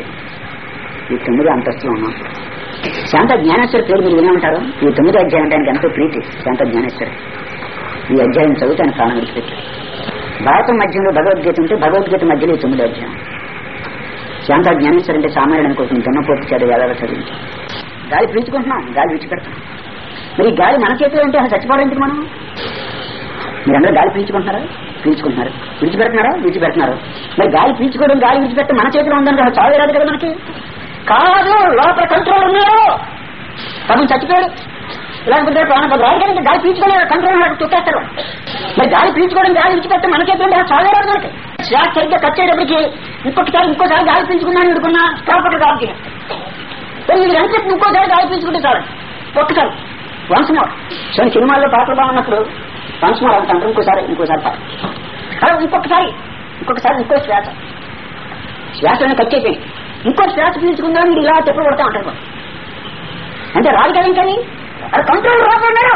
ఈ తొమ్మిది అంతస్తులు ఉన్నాం శాంత జ్ఞానేశ్వర పేరు మీరు వినే ఉంటారు ఈ తొమ్మిది అధ్యాయం దానికి ఎంతో ప్రీతి శాంత జ్ఞానేశ్వర ఈ అధ్యాయం చదువుతాను ప్రాణం విడిచిపెట్టి భారతం మధ్యంలో భగవద్గీత ఉంటే భగవద్గీత మధ్యలో ఈ తొమ్మిది అధ్యాయం శాంత జ్ఞానేశ్వర అంటే సామాన్యుడు అనుకోకుండా దున్నపోతు చదువు వేళ చదివించి గాలి పీల్చుకుంటున్నాం గాలి విడిచిపెడతాం మరి ఈ గాలి మన చేతిలో ఉంటే అసలు చచ్చిపోవడం ఎందుకు మనం మీరందరూ గాలి పీల్చుకుంటున్నారా పీల్చుకుంటున్నారు విడిచిపెడుతున్నారా విడిచిపెడుతున్నారు మరి గాలి పీల్చుకోవడం గాలి విడిచిపెడితే మన చేతిలో ఉందని కదా చావు రాదు కదా మనకి కాదు లోపల కంట్రోల్ ఉన్నారు పాపం చచ్చిపోయాడు లేకపోతే ప్రాణం రాదు కానీ గాలి పీల్చుకోలేదు కంట్రోల్ చుట్టేస్తారు మరి గాలి పీల్చుకోవడం గాలి విడిచిపెడితే మన చేతిలో ఉంటే చావు రాదు మనకి శ్వాస సరిగ్గా కట్ చేయడానికి ఇంకొకసారి ఇంకోసారి గాలి పీల్చుకున్నాను అనుకున్నా ప్రాపర్టీ గాలి మరి ఇది అనిపిస్తుంది ఇంకోసారి గాలి పీల్చుకుంటే చాలు ఒక్కసారి వన్స్ మోర్ సో సినిమాల్లో పాటలు బాగున్నప్పుడు వన్స్ మోర్ అంటారు ఇంకోసారి ఇంకోసారి పాట అలా ఇంకొకసారి ఇంకొకసారి ఇంకో శ్వాస శ్వాసను కట్ అయిపోయింది ఇంకో శ్వాస పీల్చుకుందా మీరు ఇలా చెప్పు కొడతా ఉంటారు అంటే రాదు కదా ఇంకని అది కంట్రోల్ రాకున్నారు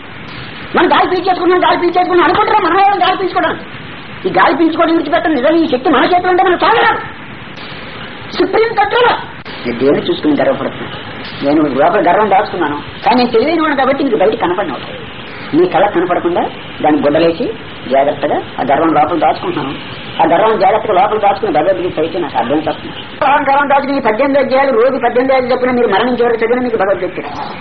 మనం గాలి పీల్చేసుకున్నాం గాలి పీల్చేసుకున్నాం అనుకుంటున్నాం మనం ఏమో గాలి పీల్చుకోవడం ఈ గాలి పీల్చుకోవడం విడిచిపెట్టడం నిజం ఈ శక్తి మన చేతిలో ఉంటే మనం చాలరాదు సుప్రీం కంట్రోల్ నేను దేవుని చూసుకుని గర్వపడుతున్నాను నేను లోపల గర్వం దాచుకున్నాను కానీ నేను తెలివైన వాడు కాబట్టి నీకు బయట కనపడిన నీ కళ కనపడకుండా దాన్ని గుడ్డలేసి జాగ్రత్తగా ఆ గర్వం లోపల దాచుకుంటున్నాను ఆ గర్వం జాగ్రత్తగా లోపల దాచుకుని భగవద్గీత అయితే నాకు అర్థం చేస్తుంది ఆ గర్వం దాచుకుని ఈ పద్దెనిమిది అధ్యాయులు రోజు పద్దెనిమిది అధ్యాయులు చెప్పిన మీరు మరణించే వరకు చదివిన మీకు భగవద్గీత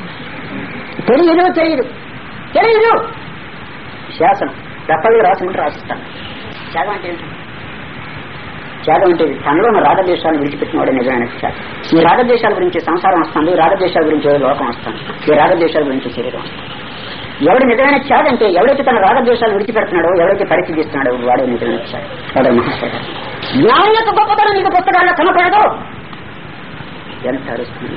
తెలియదు తెలియదు తెలియదు శాసనం తప్పగా రాసుకుంటే రాసిస్తాను త్యాగం అంటే ఏంటి? త్యాగం అంటే తనలో ఉన్న రాగద్వేషాలను విడిచిపెట్టినవాడే నిజమైన త్యాగం ఈ రాగద్వేషాల గురించి సంసారం వస్తుంది రాగద్వేషాల గురించి లోకం వస్తుంది ఈ రాగద్వేషాల గురించి శరీరం వస్తుంది ఎవడు నిజమైన త్యాగం అంటే ఎవడైతే తన రాగద్వేషాలు విడిచిపెడుతున్నాడో ఎవడైతే పరిశీలిస్తున్నాడో వాడే నిజమైన త్యాగం వాడే మహాశయ జ్ఞానం యొక్క గొప్పతనం మీకు పుస్తకాల్లో కనపడదు ఎంత అరుస్తుంది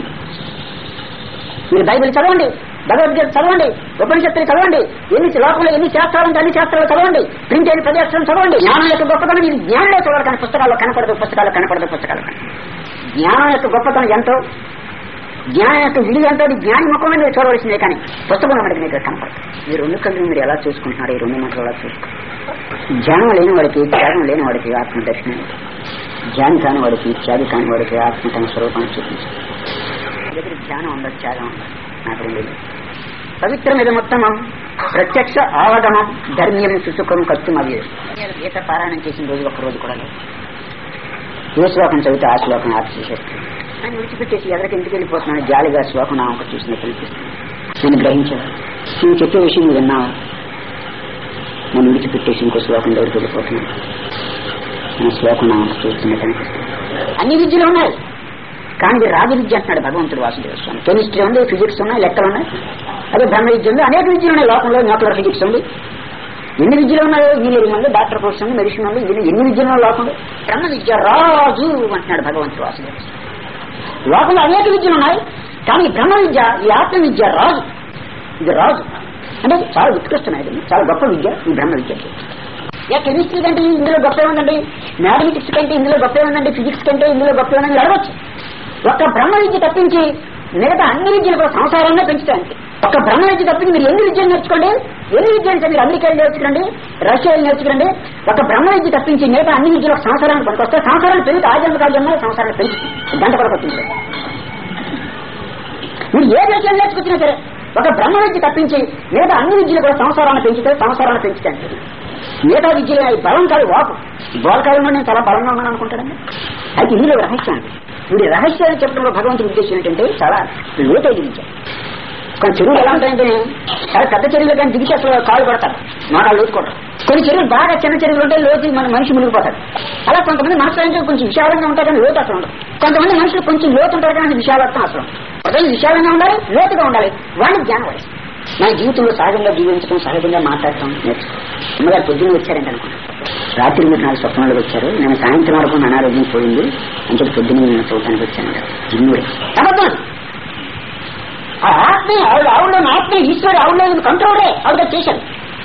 మీరు బైబిల్ చదవండి భగవద్గీత చదవండి ఉపనిషత్తులు చదవండి ఎన్ని లోకంలో ఎన్ని శాస్త్రాలు ఉంటే అన్ని శాస్త్రాలు చదవండి ప్రింట్ అయిన ప్రదేశం చదవండి జ్ఞానం యొక్క గొప్పతనం మీరు జ్ఞానంలో చదవాలి కానీ పుస్తకాల్లో కనపడదు పుస్తకాల్లో కనపడదు పుస్తకాలు కనపడదు జ్ఞానం యొక్క గొప్పతనం ఎంతో జ్ఞానం యొక్క విలువ ఎంతో అది జ్ఞాని ముఖమే మీరు చూడవలసిందే కానీ పుస్తకంలో మనకి మీకు కనపడదు మీరు రెండు కళ్ళు మీరు ఎలా చూసుకుంటున్నారు ఈ రెండు మాటలు ఎలా చూసుకుంటారు జ్ఞానం లేని వాడికి త్యాగం లేని వాడికి ఆత్మ దర్శనం జ్ఞాని కాని వాడికి త్యాగి కాని వాడికి ఆత్మ తన స్వరూపాన్ని చూపించారు దగ్గర ధ్యానం ఉందా త్యాగం ఉందా నాకు లేదు పవిత్రం ఇది మొత్తము ప్రత్యక్ష ఆవగమం ధర్మ్యం సుసుఖం కత్తుం అవి గీత పారాయణం చేసిన రోజు ఒక రోజు కూడా లేదు ఏ శ్లోకం చదివితే ఆ శ్లోకం ఆపి చేసేస్తుంది ఆయన విడిచిపెట్టేసి ఎవరికి ఇంటికి వెళ్ళిపోతున్నాను జాలిగా శ్లోకం నా ఒకటి చూసినట్టు అనిపిస్తుంది నేను గ్రహించాను నువ్వు చెప్పే విషయం నువ్వు విన్నావా నేను విడిచిపెట్టేసి ఇంకో శ్లోకం దగ్గరికి వెళ్ళిపోతున్నాను నా శ్లోకం నా ఒకటి చూస్తున్నట్టు అనిపిస్తుంది అన్ని విద్యలు ఉన్నాయి కానీ ఇది రాజ విద్య అంటున్నాడు భగవంతుడు వాసుదేవ స్వామి కెమిస్ట్రీ ఉంది ఫిజిక్స్ ఉన్నాయి లెక్కలు ఉన్నాయి అదే బ్రహ్మ విద్య ఉంది అనేక విద్యలు ఉన్నాయి లోకంలో న్యూక్లియర్ ఫిజిక్స్ ఉంది ఎన్ని విద్యలు ఉన్నాయో ఇంజనీరింగ్ ఉంది డాక్టర్ కోర్స్ ఉంది మెడిసిన్ ఉంది ఎన్ని ఎన్ని విద్యలు ఉన్నాయి లోకంలో బ్రహ్మ విద్య రాజు అంటున్నాడు భగవంతుడు వాసుదేవ స్వామి లోకంలో అనేక విద్యలు ఉన్నాయి కానీ బ్రహ్మ విద్య ఈ ఆత్మ విద్య రాజు ఇది రాజు అంటే చాలా ఉత్కృష్టమైనది చాలా గొప్ప విద్య ఈ బ్రహ్మ విద్య యా కెమిస్ట్రీ కంటే ఇందులో గొప్ప ఏముందండి మ్యాథమెటిక్స్ కంటే ఇందులో గొప్ప ఏముందండి ఫిజిక్స్ కంటే ఇందులో గొప్ప ఏముందని అడగచ్చు ఒక్క బ్రహ్మ విద్య తప్పించి మిగతా అన్ని విద్యలు కూడా సంసారంలో పెంచుతానికి ఒక బ్రహ్మ విద్య తప్పించి మీరు ఎన్ని విద్యలు నేర్చుకోండి ఎన్ని విద్యలు అంటే మీరు అమెరికా నేర్చుకోండి రష్యా నేర్చుకోండి ఒక బ్రహ్మ విద్య తప్పించి మిగతా అన్ని విద్యలు ఒక సంసారానికి పనికొస్తే సంసారాన్ని పెరిగి ఆజన్మ కాజన్మ సంసారాన్ని పెంచుతుంది గంట కూడా పట్టింది మీరు ఏ దేశం నేర్చుకొచ్చినా సరే ఒక బ్రహ్మ విద్య తప్పించి మిగతా అన్ని విద్యలు కూడా సంసారాన్ని పెంచితే సంసారాన్ని పెంచుతాను మిగతా విద్యలు అవి బలం కాదు వాపు గోలకాలంలో నేను చాలా బలంగా ఉన్నాను అనుకుంటాడండి అయితే ఇందులో రహస్యం అండి ఇది రహస్యాన్ని చెప్పడంలో భగవంతుడి ఉద్దేశం ఏంటంటే చాలా లోతైన విద్య కొన్ని చెరువులు ఎలా ఉంటాయంటే చాలా పెద్ద చెరువులు కానీ దిగితే అసలు కాలు పడతారు మాటలు లోతుకోవడం కొన్ని చెరువులు బాగా చిన్న చెరువులు ఉంటే లోతు మన మనిషి మునిగిపోతాడు అలా కొంతమంది మనసు కొంచెం విశాలంగా ఉంటారు కానీ లోతు అసలు ఉండదు కొంతమంది మనుషులు కొంచెం లోతు ఉంటారు కానీ విశాలత్వం అసలు ఉండదు. ప్రజలు విశాలంగా ఉండాలి లోతుగా ఉండాలి వాళ్ళకి జ్ఞానం వయసు మన జీవితంలో సహజంగా జీవించడం సహజంగా మాట్లాడటం నేర్చుకో అమ్మగారు పొద్దున్న వచ్చారంట అనుకున్నాను రాత్రి మీరు నాలుగు స్వప్నాలకు వచ్చారు నేను సాయంత్రం వరకు నా అనారోగ్యం పోయింది అని చెప్పి పొద్దున్న నేను చూడటానికి వచ్చాను జిన్నుడే అబద్ధం ఆ ఆత్మే ఆవిడ ఆవిడ ఆత్మే ఈశ్వరు ఆవిడ కంట్రోలే ఆవిడ చేశాను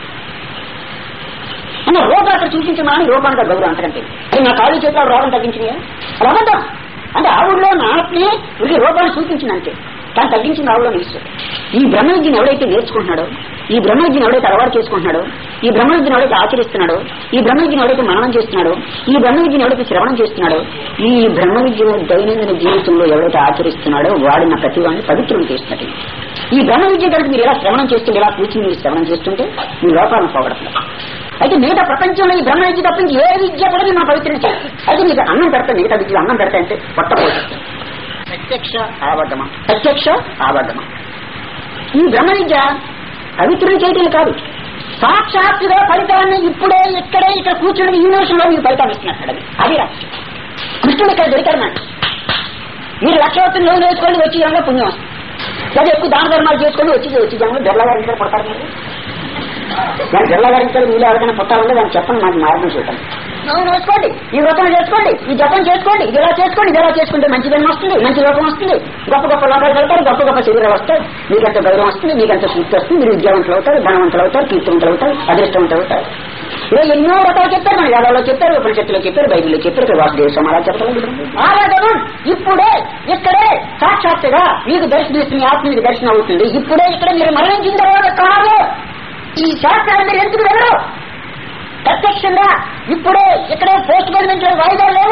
అన్న రోగం అక్కడ చూపించమా అని రోగానికి గౌరవం అంతకంటే అది నా కాళ్ళు చేతిలో రోగం తగ్గించింది అది అబద్ధం అంటే ఆవిడలో నా ఆత్మే ఇది రోగాన్ని చూపించింది అంతే కానీ తగ్గించింది ఆవిడలో ఈశ్వరుడు ఈ బ్రహ్మ విద్యను ఎవడైతే నేర్చుకుంటున్నాడో ఈ బ్రహ్మ విద్యను ఎవడైతే అలవాటు చేసుకుంటున్నాడో ఈ బ్రహ్మ విద్యను ఎవడైతే ఆచరిస్తున్నాడో ఈ బ్రహ్మ విద్యను ఎవడైతే మననం చేస్తున్నాడో ఈ బ్రహ్మ విద్యను ఎవడైతే శ్రవణం చేస్తున్నాడో ఈ బ్రహ్మ విద్యను దైనందిన జీవితంలో ఎవడైతే ఆచరిస్తున్నాడో వాడి నా ప్రతి వాడిని పవిత్రం చేస్తున్నట్టు ఈ బ్రహ్మ విద్య కనుక మీరు ఎలా శ్రవణం చేస్తుంటే ఎలా కూర్చుని మీరు శ్రవణం చేస్తుంటే మీ లోపాలను పోగొడుతున్నారు అయితే మిగతా ప్రపంచంలో ఈ బ్రహ్మ విద్య తప్పించి ఏ విద్య కూడా మీరు మా పవిత్రం చేయాలి అయితే మీకు అన్నం పెడతా మిగతా విద్యలో అన్నం పెడతా అంటే పొట్టపోతుంది ప్రత్యక్ష ఆబద్ధమా ప్రత్యక్ష ఆబద్ధమా ఈ బ్రహ్మ విద్య పవిత్రం చేయటం కాదు సాక్షాత్తుగా ఫలితాన్ని ఇప్పుడే ఇక్కడే ఇక్కడ కూర్చుని ఈ నిమిషంలో మీకు ఫలితాన్ని ఇస్తున్నట్టు అది అది రహస్యం. కృష్ణుడు ఇక్కడ దొరికాడు నాకు మీరు లక్షవత్తులు నువ్వు నేర్చుకోండి వచ్చి జనంలో పుణ్యం వస్తుంది లేదా ఎక్కువ దాన ధర్మాలు చేసుకొని వచ్చి వచ్చి జనంలో బిర్లా గారి ఇంట్లో పుడతారు మీరు దాని బిర్లా గారి ఇంట్లో మీరు ఎవరికైనా పుట్టాలంటే దాన్ని చెప్పండి నాకు మార్గం చూడండి నువ్వు నేర్చుకోండి ఈ వ్రతం చేసుకోండి ఈ జపం చేసుకోండి ఇది ఎలా చేసుకోండి ఇది ఎలా చేసుకుంటే మంచి జన్మ వస్తుంది మంచి లోకం వస్తుంది గొప్ప గొప్ప లోకాలు వెళ్తారు గొప్ప గొప్ప శరీరాలు వస్తాయి మీకెంత గౌరవం వస్తుంది మీకెంత శక్తి వస్తుంది మీరు విద్యావంతులు అవుతారు ధనవంతులు అవుతారు కీర్తివంతులు అవుతారు అదృష్టవంతులు అవుతారు ఇలా ఎన్నో రకాలు చెప్పారు మన వేదాల్లో చెప్పారు ఉపనిషత్తులో చెప్పారు బైబిల్లో చెప్పారు ఇక్కడ వాసుదేవ సమారా చెప్పలేదు ఆరాధనం ఇప్పుడే ఇక్కడే సాక్షాత్తుగా మీకు దర్శనమిస్తుంది ఆత్మ మీకు దర్శనం అవుతుంది ఇప్పుడే ఇక్కడ మీరు మరణించిన తర్వాత కాదు ఈ శాస్త్రాలు మీరు ఎందుకు వెళ్ళరు ప్రత్యక్షంగా ఇప్పుడే ఇక్కడే పోస్ట్ గవర్నమెంట్ వాయిదాలు లేవు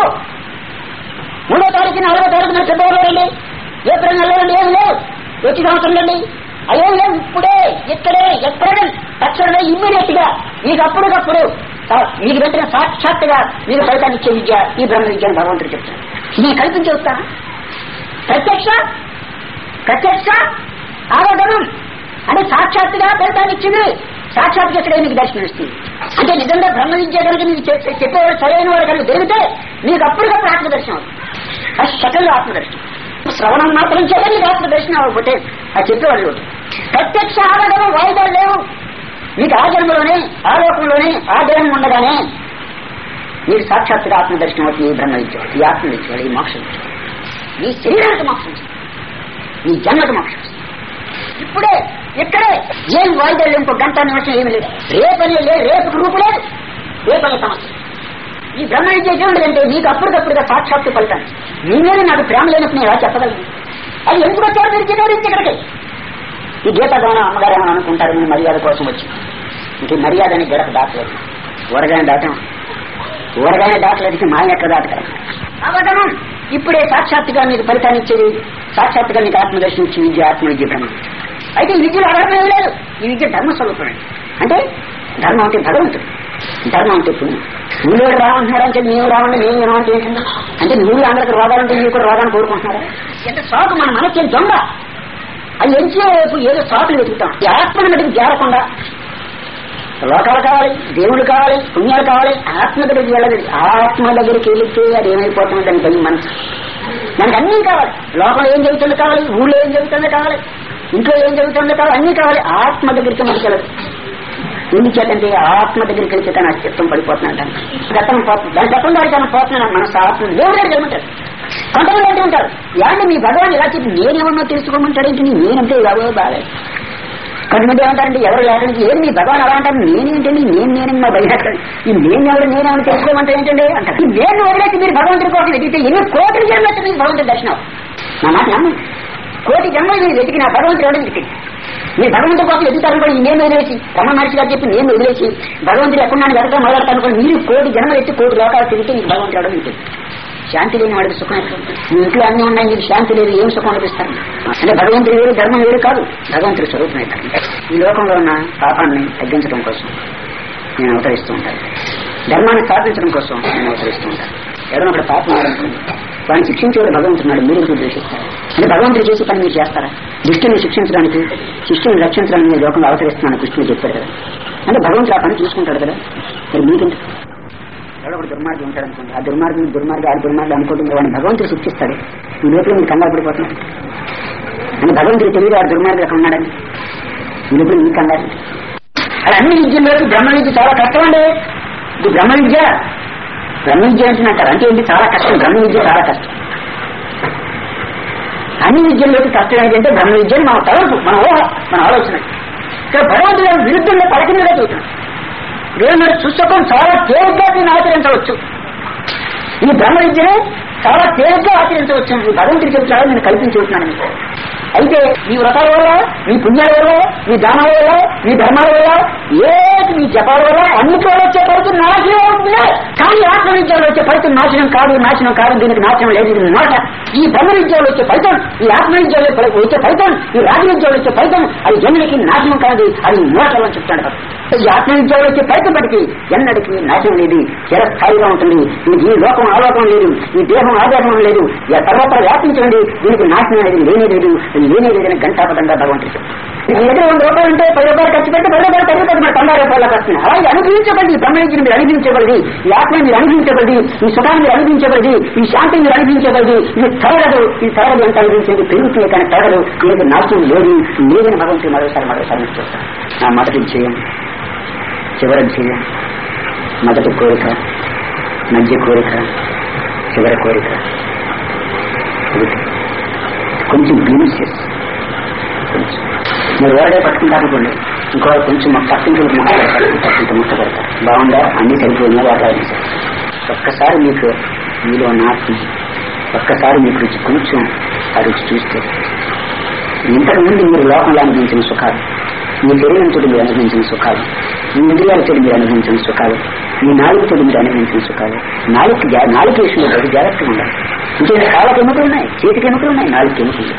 మూడో తారీఖు నాలుగో తారీఖున ఫిబ్రవరిలో రండి ఏప్రిల్ నెలలో రండి ఏమి లేవు వచ్చి సంవత్సరం రండి అయ్యో లేవు ఇప్పుడే ఇక్కడే ఎక్కడే తక్షణమే ఇమ్మీడియట్ గా మీకు అప్పుడుకప్పుడు సా- మీకు వెంటనే సాక్షాత్తుగా మీకు ఫలితాన్ని ఇచ్చే విద్య ఈ బ్రహ్మ విద్య అని భగవంతుడు చెప్తాను నేను కల్పించి చెప్తాను ప్రత్యక్ష ప్రత్యక్ష ఆరాధనం అంటే సాక్షాత్తుగా ఫలితాన్ని ఇచ్చింది సాక్షాత్తుగా ఇక్కడే మీకు దర్శనం ఇస్తుంది అంటే నిజంగా బ్రహ్మ విద్య కనుక మీకు చెప్పే- చెప్పేవాడు సరైన వాడు కనుక దొరికితే మీకు అప్పటికప్పుడు ఆత్మదర్శనం అవుతుంది అది సెకండ్ ఆత్మదర్శనం శ్రవణం మాత్రం చేయాలి మీకు ఆత్మదర్శనం అవ్వకపోతే అది చెప్పేవాళ్ళు ప్రత్యక్ష ఆరాధన వాయిదాలు లేవు మీకు ఆ జన్మలోనే ఆ లోకంలోనే ఆ దేహం ఉండగానే మీరు సాక్షాత్తుగా ఆత్మదర్శనం అవుతుంది ఈ బ్రహ్మ విద్య ఈ ఆత్మ విద్య ఈ మోక్షం విద్య. ఈ శరీరానికి మోక్షం వస్తుంది. ఈ జన్మకు మోక్షం వస్తుంది. ఇప్పుడే ఇక్కడే ఏం వాయిదాలు ఇంకో గంట నిమిషం ఏమి లేదు రేపనే లేదు రేపుకు రూపు లేదు రేపనే సమస్య ఈ బ్రహ్మ విద్య ఏమిటంటే నీకు అప్పటికప్పుడుగా సాక్షాత్తు ఫలితం నీ మీద నాకు ప్రేమ లేనప్పుడు నేను ఎలా చెప్పగలను అది ఎందుకు వచ్చారు మీరు చిన్నరించి ఇక్కడికి ఈ గీత దాన అమ్మగారు ఏమని అనుకుంటారు నేను మర్యాద కోసం వచ్చి ఇంక ఈ మర్యాద అని గడప దాటలేదు ఊరగానే దాటం ఊరగానే దాటలేదు మాయ ఎక్కడ దాటగలం అవగమనం ఇప్పుడే సాక్షాత్తుగా మీకు ఫలితాన్ని ఇచ్చేది సాక్షాత్తుగా మీకు ఆత్మదర్శనం ఇచ్చే విద్య ఆత్మ విద్య బ్రహ్మ అయితే ఈ విద్యలో అర్హమే లేదు ఈ విద్య ధర్మ స్వరూపమే అంటే ధర్మం అంటే భగవంతుడు ధర్మం అంటే పుణ్యం నువ్వు రావంటున్నాడు అంటే మేము రావండి మేము వినవంటే ఏంటండి అంటే నువ్వు అందరికి రోగాలంటే మీరు కూడా రోగాన్ని కోరుకుంటున్నారా ఎంత సాకు మన మనకి దొంగ అది ఎంచే వైపు ఏదో సాకులు వెతుకుతాం ఈ ఆత్మను మటుకు చేరకుండా లోకాలు కావాలి దేవుడు కావాలి పుణ్యాలు కావాలి ఆత్మ దగ్గరికి వెళ్ళదు ఆత్మ దగ్గరికి వెళితే అది ఏమైపోతుంది దాని భయం మనసు మనకు అన్నీ కావాలి లోపల ఏం జరుగుతుందో కావాలి ఊళ్ళో ఏం జరుగుతుందో కావాలి ఇంట్లో ఏం జరుగుతుందో కావాలి అన్నీ కావాలి ఆత్మ దగ్గరికి మనకి వెళ్ళదు ఎందుచేతంటే ఆత్మ దగ్గరికి వెళ్తే తన అస్తిత్వం పడిపోతున్నాడు గతం పోతుంది దాని గతం దాడి తను పోతున్నాడు మనసు ఆత్మ దేవుడు దగ్గర వెళ్ళమంటాడు కొంతమంది అంటే ఉంటారు ఏమంటే మీ భగవాన్ ఇలా చెప్పి నేనేమన్నా తెలుసుకోమంటాడేంటి నేనంటే ఇలాగో బాగాలేదు కొంతమంది ఏమంటారంటే ఎవరు లేకుండా ఏం మీ భగవాన్ అలా అంటారు నేనేంటండి నేను నేను మా బయట ఈ నేను ఎవరు నేనేమని తెలుసుకోమంటే ఏంటండి అంటారు ఈ నేను వదిలేసి మీరు భగవంతుడి కోసం వెతికితే ఎన్ని కోట్ల జన్మలు మీకు భగవంతుడి దర్శనం నా మాట నమ్ము కోటి జన్మలు మీరు వెతికి నా భగవంతుడు ఎవడని వెతికి మీరు భగవంతుడి కోసం వెతుకుతారు కూడా ఈ నేను వదిలేసి రమణ మహర్షి గారు చెప్పి నేను వదిలేసి భగవంతుడు ఎక్కడ వెతకడం మొదలెడతాను కూడా మీరు కోటి జన్మలు ఎత్తి కోటి లోకాలు తిరిగితే మీకు భగవంతుడు ఎవడని వెతికి శాంతి లేని వాడికి సుఖం ఎక్కడ ఉంటుంది? మీ ఇంట్లో అన్ని ఉన్నాయి మీకు శాంతి లేదు ఏం సుఖం అనిపిస్తారు అంటే భగవంతుడు వేరు ధర్మం వేరు కాదు భగవంతుడి స్వరూపం ఎక్కడ ఈ లోకంలో ఉన్న పాపాన్ని తగ్గించడం కోసం నేను అవతరిస్తూ ఉంటాను ధర్మాన్ని స్థాపించడం కోసం నేను అవతరిస్తూ ఉంటాను ఎవరైనా అక్కడ పాపం ఉన్నాడనుకోండి వాడిని శిక్షించేవాడు భగవంతున్నాడు మీరు ఎందుకు ద్వేషిస్తారు అంటే భగవంతుడు చేసే పని మీరు చేస్తారా దుష్టుని శిక్షించడానికి శిష్యుని రక్షించడానికి నేను లోకంలో అవతరిస్తున్నాను కృష్ణుడు చెప్పాడు కదా అంటే భగవంతుడు ఆ పని చూసుకుంటాడు కదా మరి మీకెందుకు ఎవడో ఒకడు దుర్మార్గం ఉంటాడు అనుకోండి ఆ దుర్మార్గం దుర్మార్గం ఆ దుర్మార్గం అనుకుంటుంది వాడిని భగవంతుడు శిక్షిస్తాడు ఈ లోపల మీరు కంగారు పడిపోతున్నారు అని భగవంతుడు తెలియదు ఆ దుర్మార్గం అక్కడ ఉన్నాడని ఈ లోపల మీకు కంగారు అలా అన్ని విద్యల్లోకి బ్రహ్మ విద్య చాలా కష్టం అండి ఇది బ్రహ్మ విద్య బ్రహ్మ విద్య అంటున్నారు అంటే ఏంటి చాలా కష్టం బ్రహ్మ విద్య చాలా కష్టం అన్ని విద్యల్లోకి కష్టం ఏంటంటే బ్రహ్మ విద్య మన తలపు మన ఊహ మన ఆలోచన ఇక్కడ భగవంతుడు విరుద్ధంగా పలకినగా చూస్తున్నాం దేవుడు సుసుఖం చాలా తేలిగ్గా దీన్ని ఆచరించవచ్చు ఈ బ్రహ్మ విద్యను చాలా తేలిగ్గా ఆచరించవచ్చు ఈ భగవంతుడి చెప్తాడు నేను కల్పించుకుంటున్నాను మీకు అయితే మీ వ్రతాల వల్ల మీ పుణ్యాల వల్ల మీ దానాల వల్ల మీ ధర్మాల వల్ల ఏది మీ జపాల వల్ల అన్నిటి వల్ల వచ్చే ఫలితం నాశనం అవుతుంది కానీ ఆత్మ విద్యలో వచ్చే ఫలితం నాశనం కాదు నాశనం కాదు దీనికి నాశనం లేదు ఇది నోట ఈ బ్రహ్మ విద్యలో వచ్చే ఫలితం ఈ ఆత్మ విద్యలో వచ్చే ఫలితం ఈ రాజ విద్యలో వచ్చే ఫలితం అది ఎన్నడికి నాశనం కాదు అది నోటలో అని చెప్తాడు ఈ ఆత్మ విద్యలో వచ్చే ఫలితం బట్టి ఎన్నడికి నాశనం లేదు చిరస్థాయిగా ఉంటుంది దీనికి ఈ లోకం ఆలోకం లేదు ఈ దేహం ఆదేశం లేదు ఈ తర్వాత వ్యాపించండి దీనికి నాశనం అనేది లేనే లేదు అది లేనే లేదని గంటాపదంగా భగవంతుడు చెప్తాడు. మీ దగ్గర వంద రూపాయలు ఉంటే పది రూపాయలు ఖర్చు పెట్టి పది రూపాయలు తగ్గుతుంది మరి తొంభై రూపాయలకు వస్తుంది అలాగే అనుభవించబడి ఈ బ్రహ్మవిద్యను మీరు అనుభవించబడి ఈ ఆత్మ మీరు అనుభవించబడి ఈ సుఖాన్ని మీరు అనుభవించబడి ఈ శాంతిని మీరు అనుభవించబడి ఇది తరగదు ఈ తరగదు ఎంత అనుభవించేది పెరుగుతుంది కానీ తరగదు దీనికి నాశనం లేదు లేదని భగవంతుడు మరోసారి మరోసారి మీకు చూస్తాను నా మొదటి ధ్యేయం చివరి ధ్యేయం మొదటి కోరిక మధ్య కోరిక చివరి కోరిక ఇది కొంచెం గ్లీన్స్ చేసి కొంచెం మీరు వేరే పట్టుకుంటారనుకోండి ఇంకో కొంచెం మాకు పక్కింటి ముక్క పక్కింటి ముక్క పెడతారు బాగుందా అన్ని సరిపోయినా అట్లా ఒక్కసారి మీకు మీలో నాటి ఒక్కసారి మీకు రుచి కొంచెం ఆ రుచి చూస్తే ఇంతకు ముందు మీరు లోకంలో అనుభవించిన సుఖాలు మీ శరీరంతో మీరు అనుభవించిన సుఖాలు మీ ఇంద్రియాలతో మీరు అనుభవించిన సుఖాలు మీ నాలుగుతో మీరు అనుభవించిన సుఖాలు నాలుగు నాలుగు విషయంలో బహు జాగ్రత్తగా ఉండాలి ఇంకే కాళ్ళకి ఎముకలు ఉన్నాయి చేతికి ఎముకలు ఉన్నాయి నాలుగు ఎముకలు